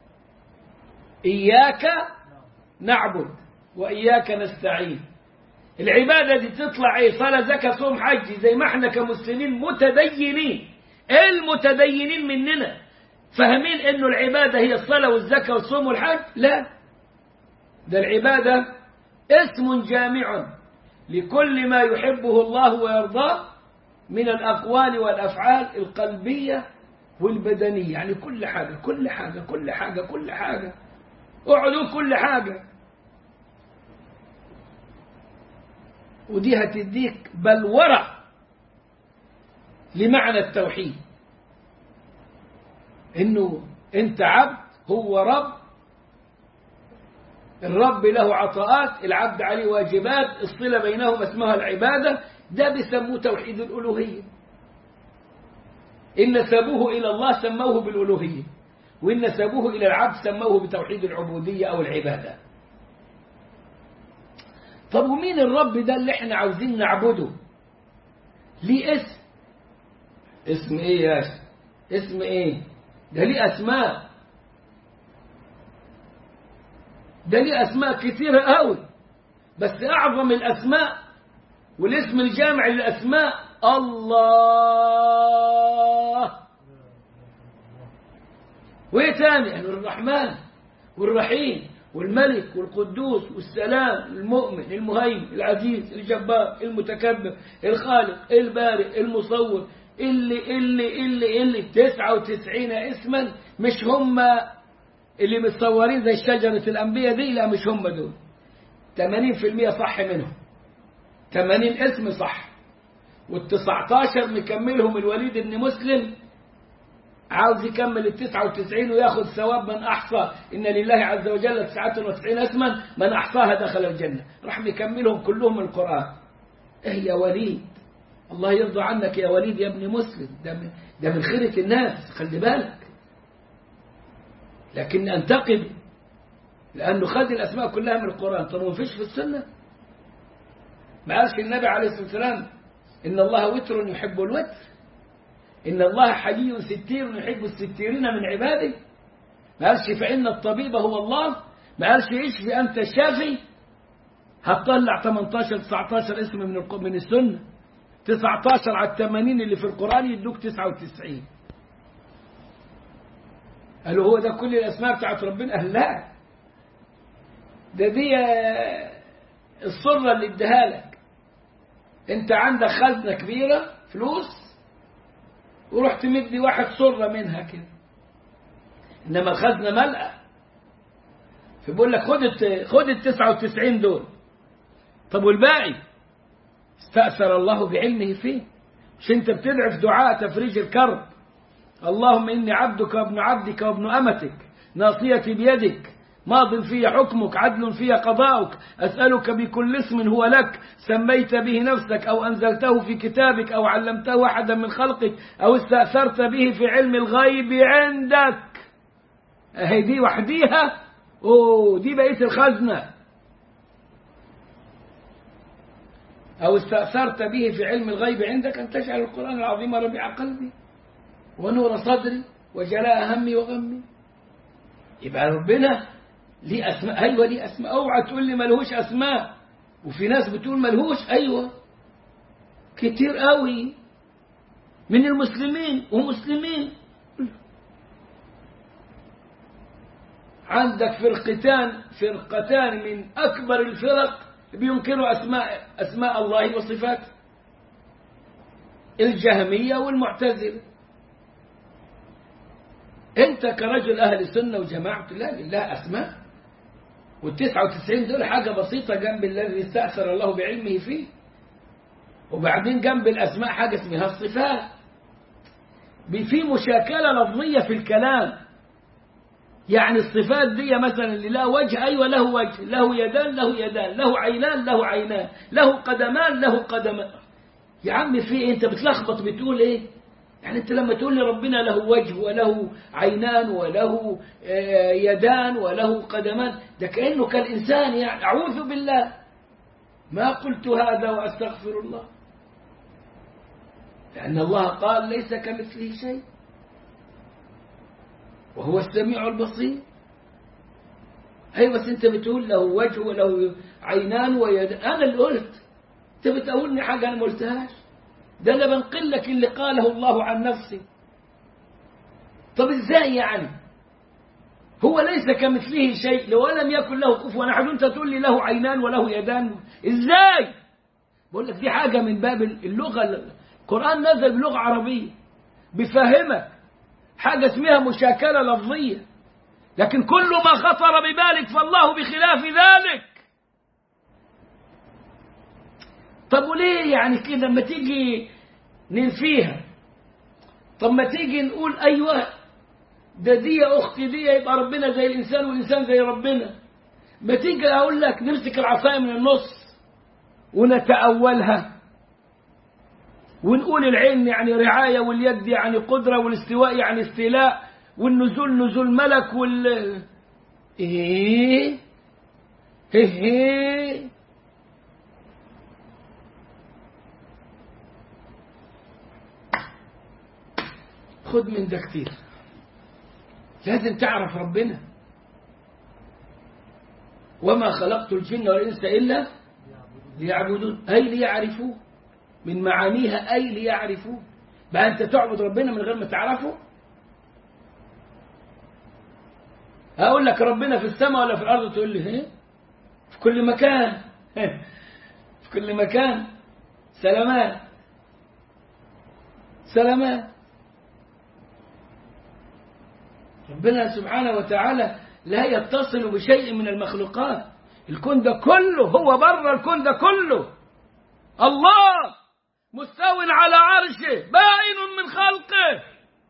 إياك نعبد وإياك نستعين العبادة دي تطلع ايه صلاة زكاة صوم حج زي ما احنا كمسلمين متدينين المتدينين مننا فاهمين انه العبادة هي الصلاة والزكاة والصوم والحج لا ده العبادة اسم جامع لكل ما يحبه الله ويرضاه من الأقوال والأفعال القلبية والبدنية يعني كل حاجة كل حاجة كل حاجة كل حاجة اقعدوا كل حاجة ودي هتديك بلورة لمعنى التوحيد انه انت عبد هو رب الرب له عطاءات العبد عليه واجبات الصلة بينهما اسمها العبادة ده بيسموه توحيد الألوهية إن نسبوه إلى الله سموه بالألوهية وإن نسبوه إلى العبد سموه بتوحيد العبودية أو العبادة طب ومين الرب ده اللي احنا عاوزين نعبده ليه اسم اسم ايه يا اسم اسم ايه ده ليه اسماء ده ليه اسماء كتيرة قوي بس اعظم الاسماء والاسم الجامع للاسماء الله وايه تاني يعني الرحمن والرحيم والملك والقدوس والسلام المؤمن المهيمن العزيز الجبار المتكبر الخالق البارئ المصور اللي اللي اللي اللي تسعة وتسعين اسما مش هم اللي متصورين زي شجرة الأنبياء دي لا مش هم دول 80% صح منهم 80 اسم صح وال19 مكملهم الوليد بن مسلم عاوز يكمل التسعة وتسعين وياخذ ثواب من أحصى إن لله عز وجل تسعة وتسعين اسما من أحصاها دخل الجنة راح مكملهم كلهم القرآن إيه يا وليد الله يرضى عنك يا وليد يا ابن مسلم ده من, ده من خيرة الناس خلي بالك لكن أنتقد لأنه خد الأسماء كلها من القرآن طب ما فيش في السنة ما قالش النبي عليه الصلاة والسلام إن الله وتر يحب الوتر إن الله حي ستير يحب الستيرين من عباده ما قالش فإن الطبيب هو الله ما قالش اشفي أنت الشافي هتطلع 18 19 اسم من من السنة 19 على 80 اللي في القرآن يدوك 99 قالوا هو ده كل الأسماء بتاعت ربنا قال لا ده دي الصرة اللي اديها لك انت عندك خزنة كبيرة فلوس ورحت مدي واحد صرة منها كده انما الخزنة ملأة فبيقول لك خد خد ال 99 دول طب والباقي استأثر الله بعلمه فيه مش انت بتدعي في دعاء تفريج الكرب اللهم إني عبدك وابن عبدك وابن أمتك ناصيتي بيدك ماض في حكمك عدل في قضاؤك أسألك بكل اسم هو لك سميت به نفسك أو أنزلته في كتابك أو علمته أحدا من خلقك أو استأثرت به في علم الغيب عندك هي دي وحديها أوه دي بقية الخزنة أو استأثرت به في علم الغيب عندك أن تجعل القرآن العظيم ربيع قلبي ونور صدري وجلاء همي وغمي يبقى ربنا ليه أسماء أيوة ليه أسماء أوعى تقول لي ملهوش أسماء وفي ناس بتقول ملهوش أيوة كتير قوي من المسلمين ومسلمين عندك فرقتان فرقتان من أكبر الفرق بينكروا أسماء أسماء الله وصفاته الجهمية والمعتزلة أنت كرجل أهل السنة وجماعة لا لله أسماء والتسعة وتسعين دول حاجة بسيطة جنب الذي استأثر الله بعلمه فيه وبعدين جنب الأسماء حاجة اسمها الصفات في مشاكلة لفظية في الكلام يعني الصفات دي مثلا اللي له وجه أيوة له وجه له يدان له يدان له عينان له عينان له قدمان له قدمان يا عم في إيه؟ انت بتلخبط بتقول ايه يعني انت لما تقول لي ربنا له وجه وله عينان وله يدان وله قدمان ده كأنه كالإنسان يعني أعوذ بالله ما قلت هذا وأستغفر الله لأن الله قال ليس كمثله شيء وهو السميع البصير أي بس أنت بتقول له وجه وله عينان ويدان أنا اللي قلت أنت بتقولني حاجة أنا ما قلتهاش ده أنا بنقل لك اللي قاله الله عن نفسه طب إزاي يعني هو ليس كمثله شيء ولم يكن له كفوا أحد أنت تقول لي له عينان وله يدان إزاي بقول لك دي حاجة من باب اللغة القرآن نزل بلغة عربية بفهمك حاجة اسمها مشاكلة لفظية لكن كل ما خطر ببالك فالله بخلاف ذلك طب وليه يعني كده لما تيجي ننفيها طب ما تيجي نقول أيوة ده دي يا أختي دي يبقى ربنا زي الإنسان والإنسان زي ربنا ما تيجي أقول لك نمسك العصاية من النص ونتأولها ونقول العين يعني رعاية واليد يعني قدرة والاستواء يعني استيلاء والنزول نزول ملك وال ايه ايه خد من ده كتير لازم تعرف ربنا وما خلقت الجن والإنس إلا ليعبدون أي ليعرفوه من معانيها أي ليعرفوه بقى أنت تعبد ربنا من غير ما تعرفه هقول لك ربنا في السماء ولا في الأرض تقول لي هي في كل مكان في كل مكان سلامات سلامات ربنا سبحانه وتعالى لا يتصل بشيء من المخلوقات الكون ده كله هو بره الكون ده كله الله مستو على عرشه بائن من خلقه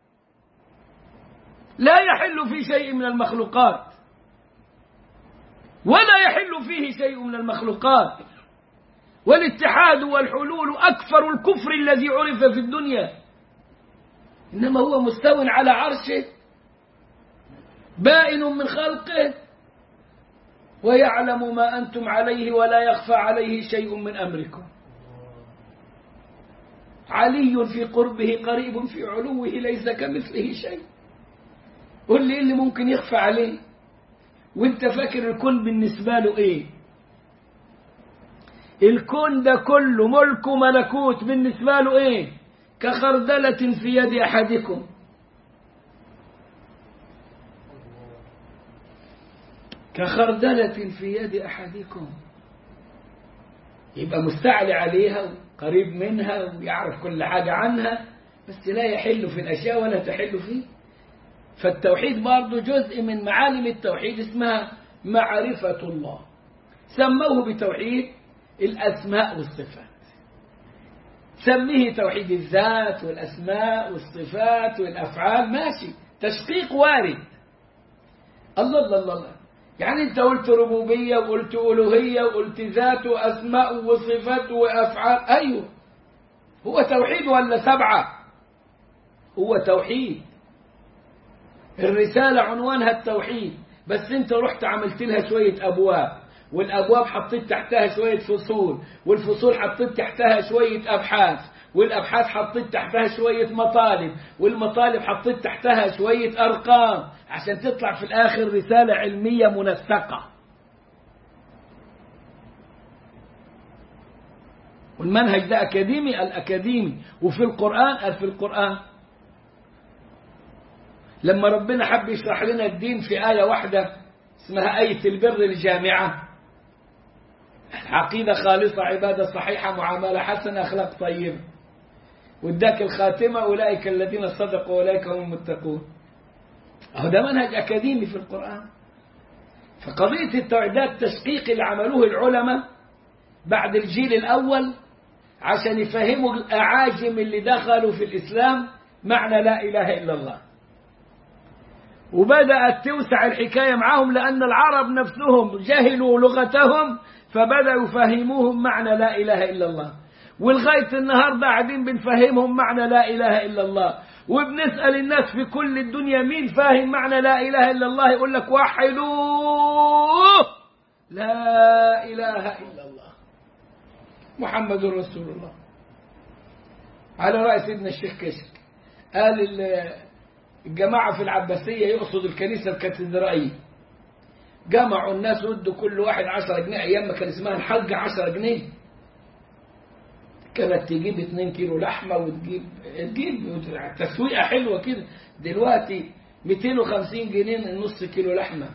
لا يحل في شيء من المخلوقات ولا يحل فيه شيء من المخلوقات والاتحاد والحلول أكثر الكفر الذي عرف في الدنيا إنما هو مستو على عرشه بائن من خلقه ويعلم ما أنتم عليه ولا يخفى عليه شيء من أمركم علي في قربه قريب في علوه ليس كمثله شيء قل لي إيه اللي ممكن يخفى عليه وانت فاكر الكون بالنسبة له ايه الكون ده كله ملك وملكوت بالنسبة له ايه كخردلة في يد أحدكم كخردلة في يد أحدكم يبقى مستعلي عليها وقريب منها ويعرف كل حاجة عنها بس لا يحل في الأشياء ولا تحل فيه فالتوحيد برضه جزء من معالم التوحيد اسمها معرفة الله سموه بتوحيد الأسماء والصفات سميه توحيد الذات والأسماء والصفات والأفعال ماشي تشقيق وارد الله الله الله, الله. يعني انت قلت ربوبية وقلت ألوهية وقلت ذات وأسماء وصفات وأفعال أيوه هو توحيد ولا سبعة هو توحيد الرسالة عنوانها التوحيد بس انت رحت عملت لها شوية أبواب والأبواب حطيت تحتها شوية فصول والفصول حطيت تحتها شوية أبحاث والأبحاث حطيت تحتها شوية مطالب والمطالب حطيت تحتها شوية أرقام عشان تطلع في الآخر رسالة علمية منسقة والمنهج ده أكاديمي الأكاديمي وفي القرآن قال في القرآن لما ربنا حب يشرح لنا الدين في آية واحدة اسمها آية البر الجامعة عقيدة خالصة عبادة صحيحة معاملة حسنة أخلاق طيبة واداك الخاتمة أولئك الذين صدقوا أولئك هم المتقون أهو ده منهج أكاديمي في القرآن فقضية التوعيدات التشقيق اللي عملوه العلماء بعد الجيل الأول عشان يفهموا الأعاجم اللي دخلوا في الإسلام معنى لا إله إلا الله وبدأت توسع الحكاية معهم لأن العرب نفسهم جهلوا لغتهم فبدأوا يفهموهم معنى لا إله إلا الله ولغاية النهاردة قاعدين بنفهمهم معنى لا إله إلا الله وبنسأل الناس في كل الدنيا مين فاهم معنى لا إله إلا الله يقول لك وحدوه لا إله إلا الله محمد رسول الله على رأي سيدنا الشيخ كشك قال الجماعة في العباسية يقصد الكنيسة الكاتدرائية جمعوا الناس ودوا كل واحد عشرة جنيه أيام ما كان اسمها الحج عشرة جنيه كانت تجيب 2 كيلو لحمة وتجيب تجيب تسويقة حلوة كده دلوقتي 250 جنيه نص كيلو لحمة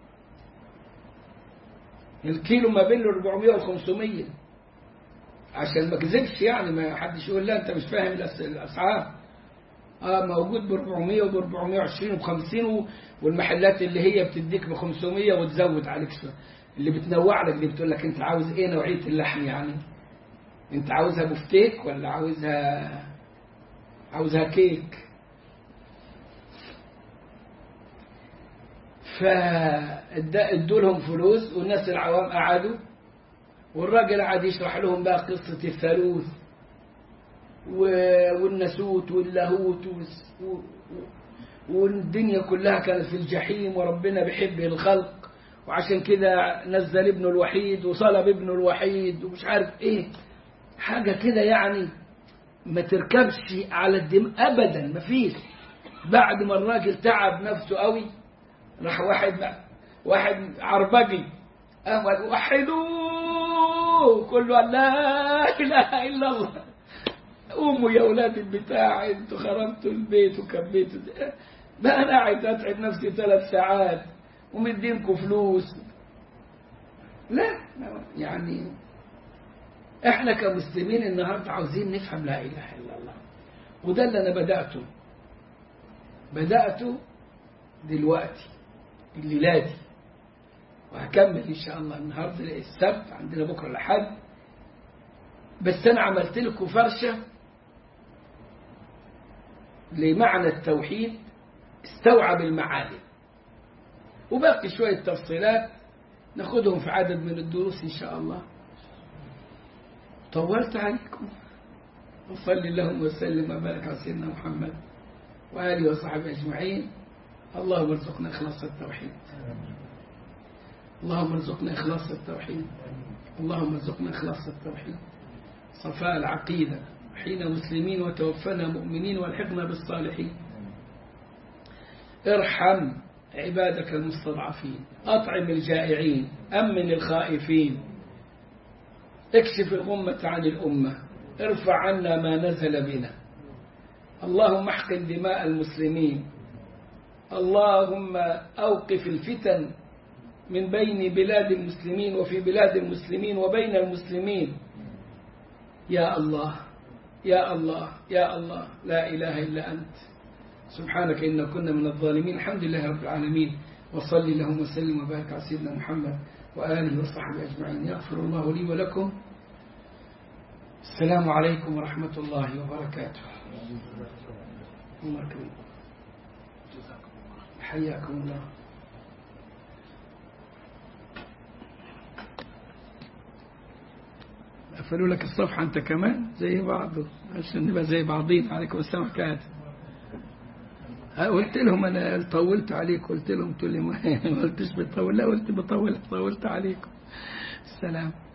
الكيلو ما بين 400 و 500 عشان ما كذبش يعني ما حدش يقول لا انت مش فاهم الاسعار اه موجود ب 400 وب 420 وب 50 والمحلات اللي هي بتديك ب 500 وتزود عليك شويه اللي بتنوع لك دي بتقول لك انت عاوز ايه نوعيه اللحم يعني انت عاوزها بفتيك ولا عاوزها عاوزها كيك فادوا لهم فلوس والناس العوام قعدوا والراجل قعد يشرح لهم بقى قصة الثالوث والنسوت واللاهوت والدنيا كلها كانت في الجحيم وربنا بيحب الخلق وعشان كده نزل ابنه الوحيد وصلب ابنه الوحيد ومش عارف ايه حاجة كده يعني ما تركبش على الدم ابدا ما فيش بعد ما الراجل تعب نفسه قوي راح واحد واحد عربجي قال وحدوه كله قال لا اله الا الله قوموا يا اولاد البتاع انتوا خربتوا البيت وكبيتوا ده انا قاعد اتعب نفسي ثلاث ساعات ومدينكم فلوس لا يعني احنا كمسلمين النهارده عاوزين نفهم لا اله الا الله وده اللي انا بداته بداته دلوقتي الليله دي وهكمل ان شاء الله النهارده السبت عندنا بكره الاحد بس انا عملت لكم فرشه لمعنى التوحيد استوعب المعاني وباقي شويه تفصيلات ناخدهم في عدد من الدروس ان شاء الله طولت عليكم وصل اللهم وسلم وبارك على سيدنا محمد وآله وصحبه أجمعين اللهم ارزقنا إخلاص التوحيد اللهم ارزقنا إخلاص التوحيد اللهم ارزقنا إخلاص التوحيد صفاء العقيدة حين مسلمين وتوفنا مؤمنين والحقنا بالصالحين ارحم عبادك المستضعفين أطعم الجائعين أمن الخائفين اكشف الغمة عن الأمة ارفع عنا ما نزل بنا اللهم احقن دماء المسلمين اللهم أوقف الفتن من بين بلاد المسلمين وفي بلاد المسلمين وبين المسلمين يا الله يا الله يا الله لا إله إلا أنت سبحانك إنا كنا من الظالمين الحمد لله رب العالمين وصل اللهم وسلم وبارك على سيدنا محمد وآله وصحبه أجمعين يغفر الله لي ولكم السلام عليكم ورحمة الله وبركاته الله أكبر حياكم الله قفلوا لك الصفحة أنت كمان زي بعض عشان نبقى زي بعضين عليكم السلام كات قلت لهم أنا طولت عليك قلت لهم تقول لي ما قلتش بتطول لا قلت بطول طولت عليكم السلام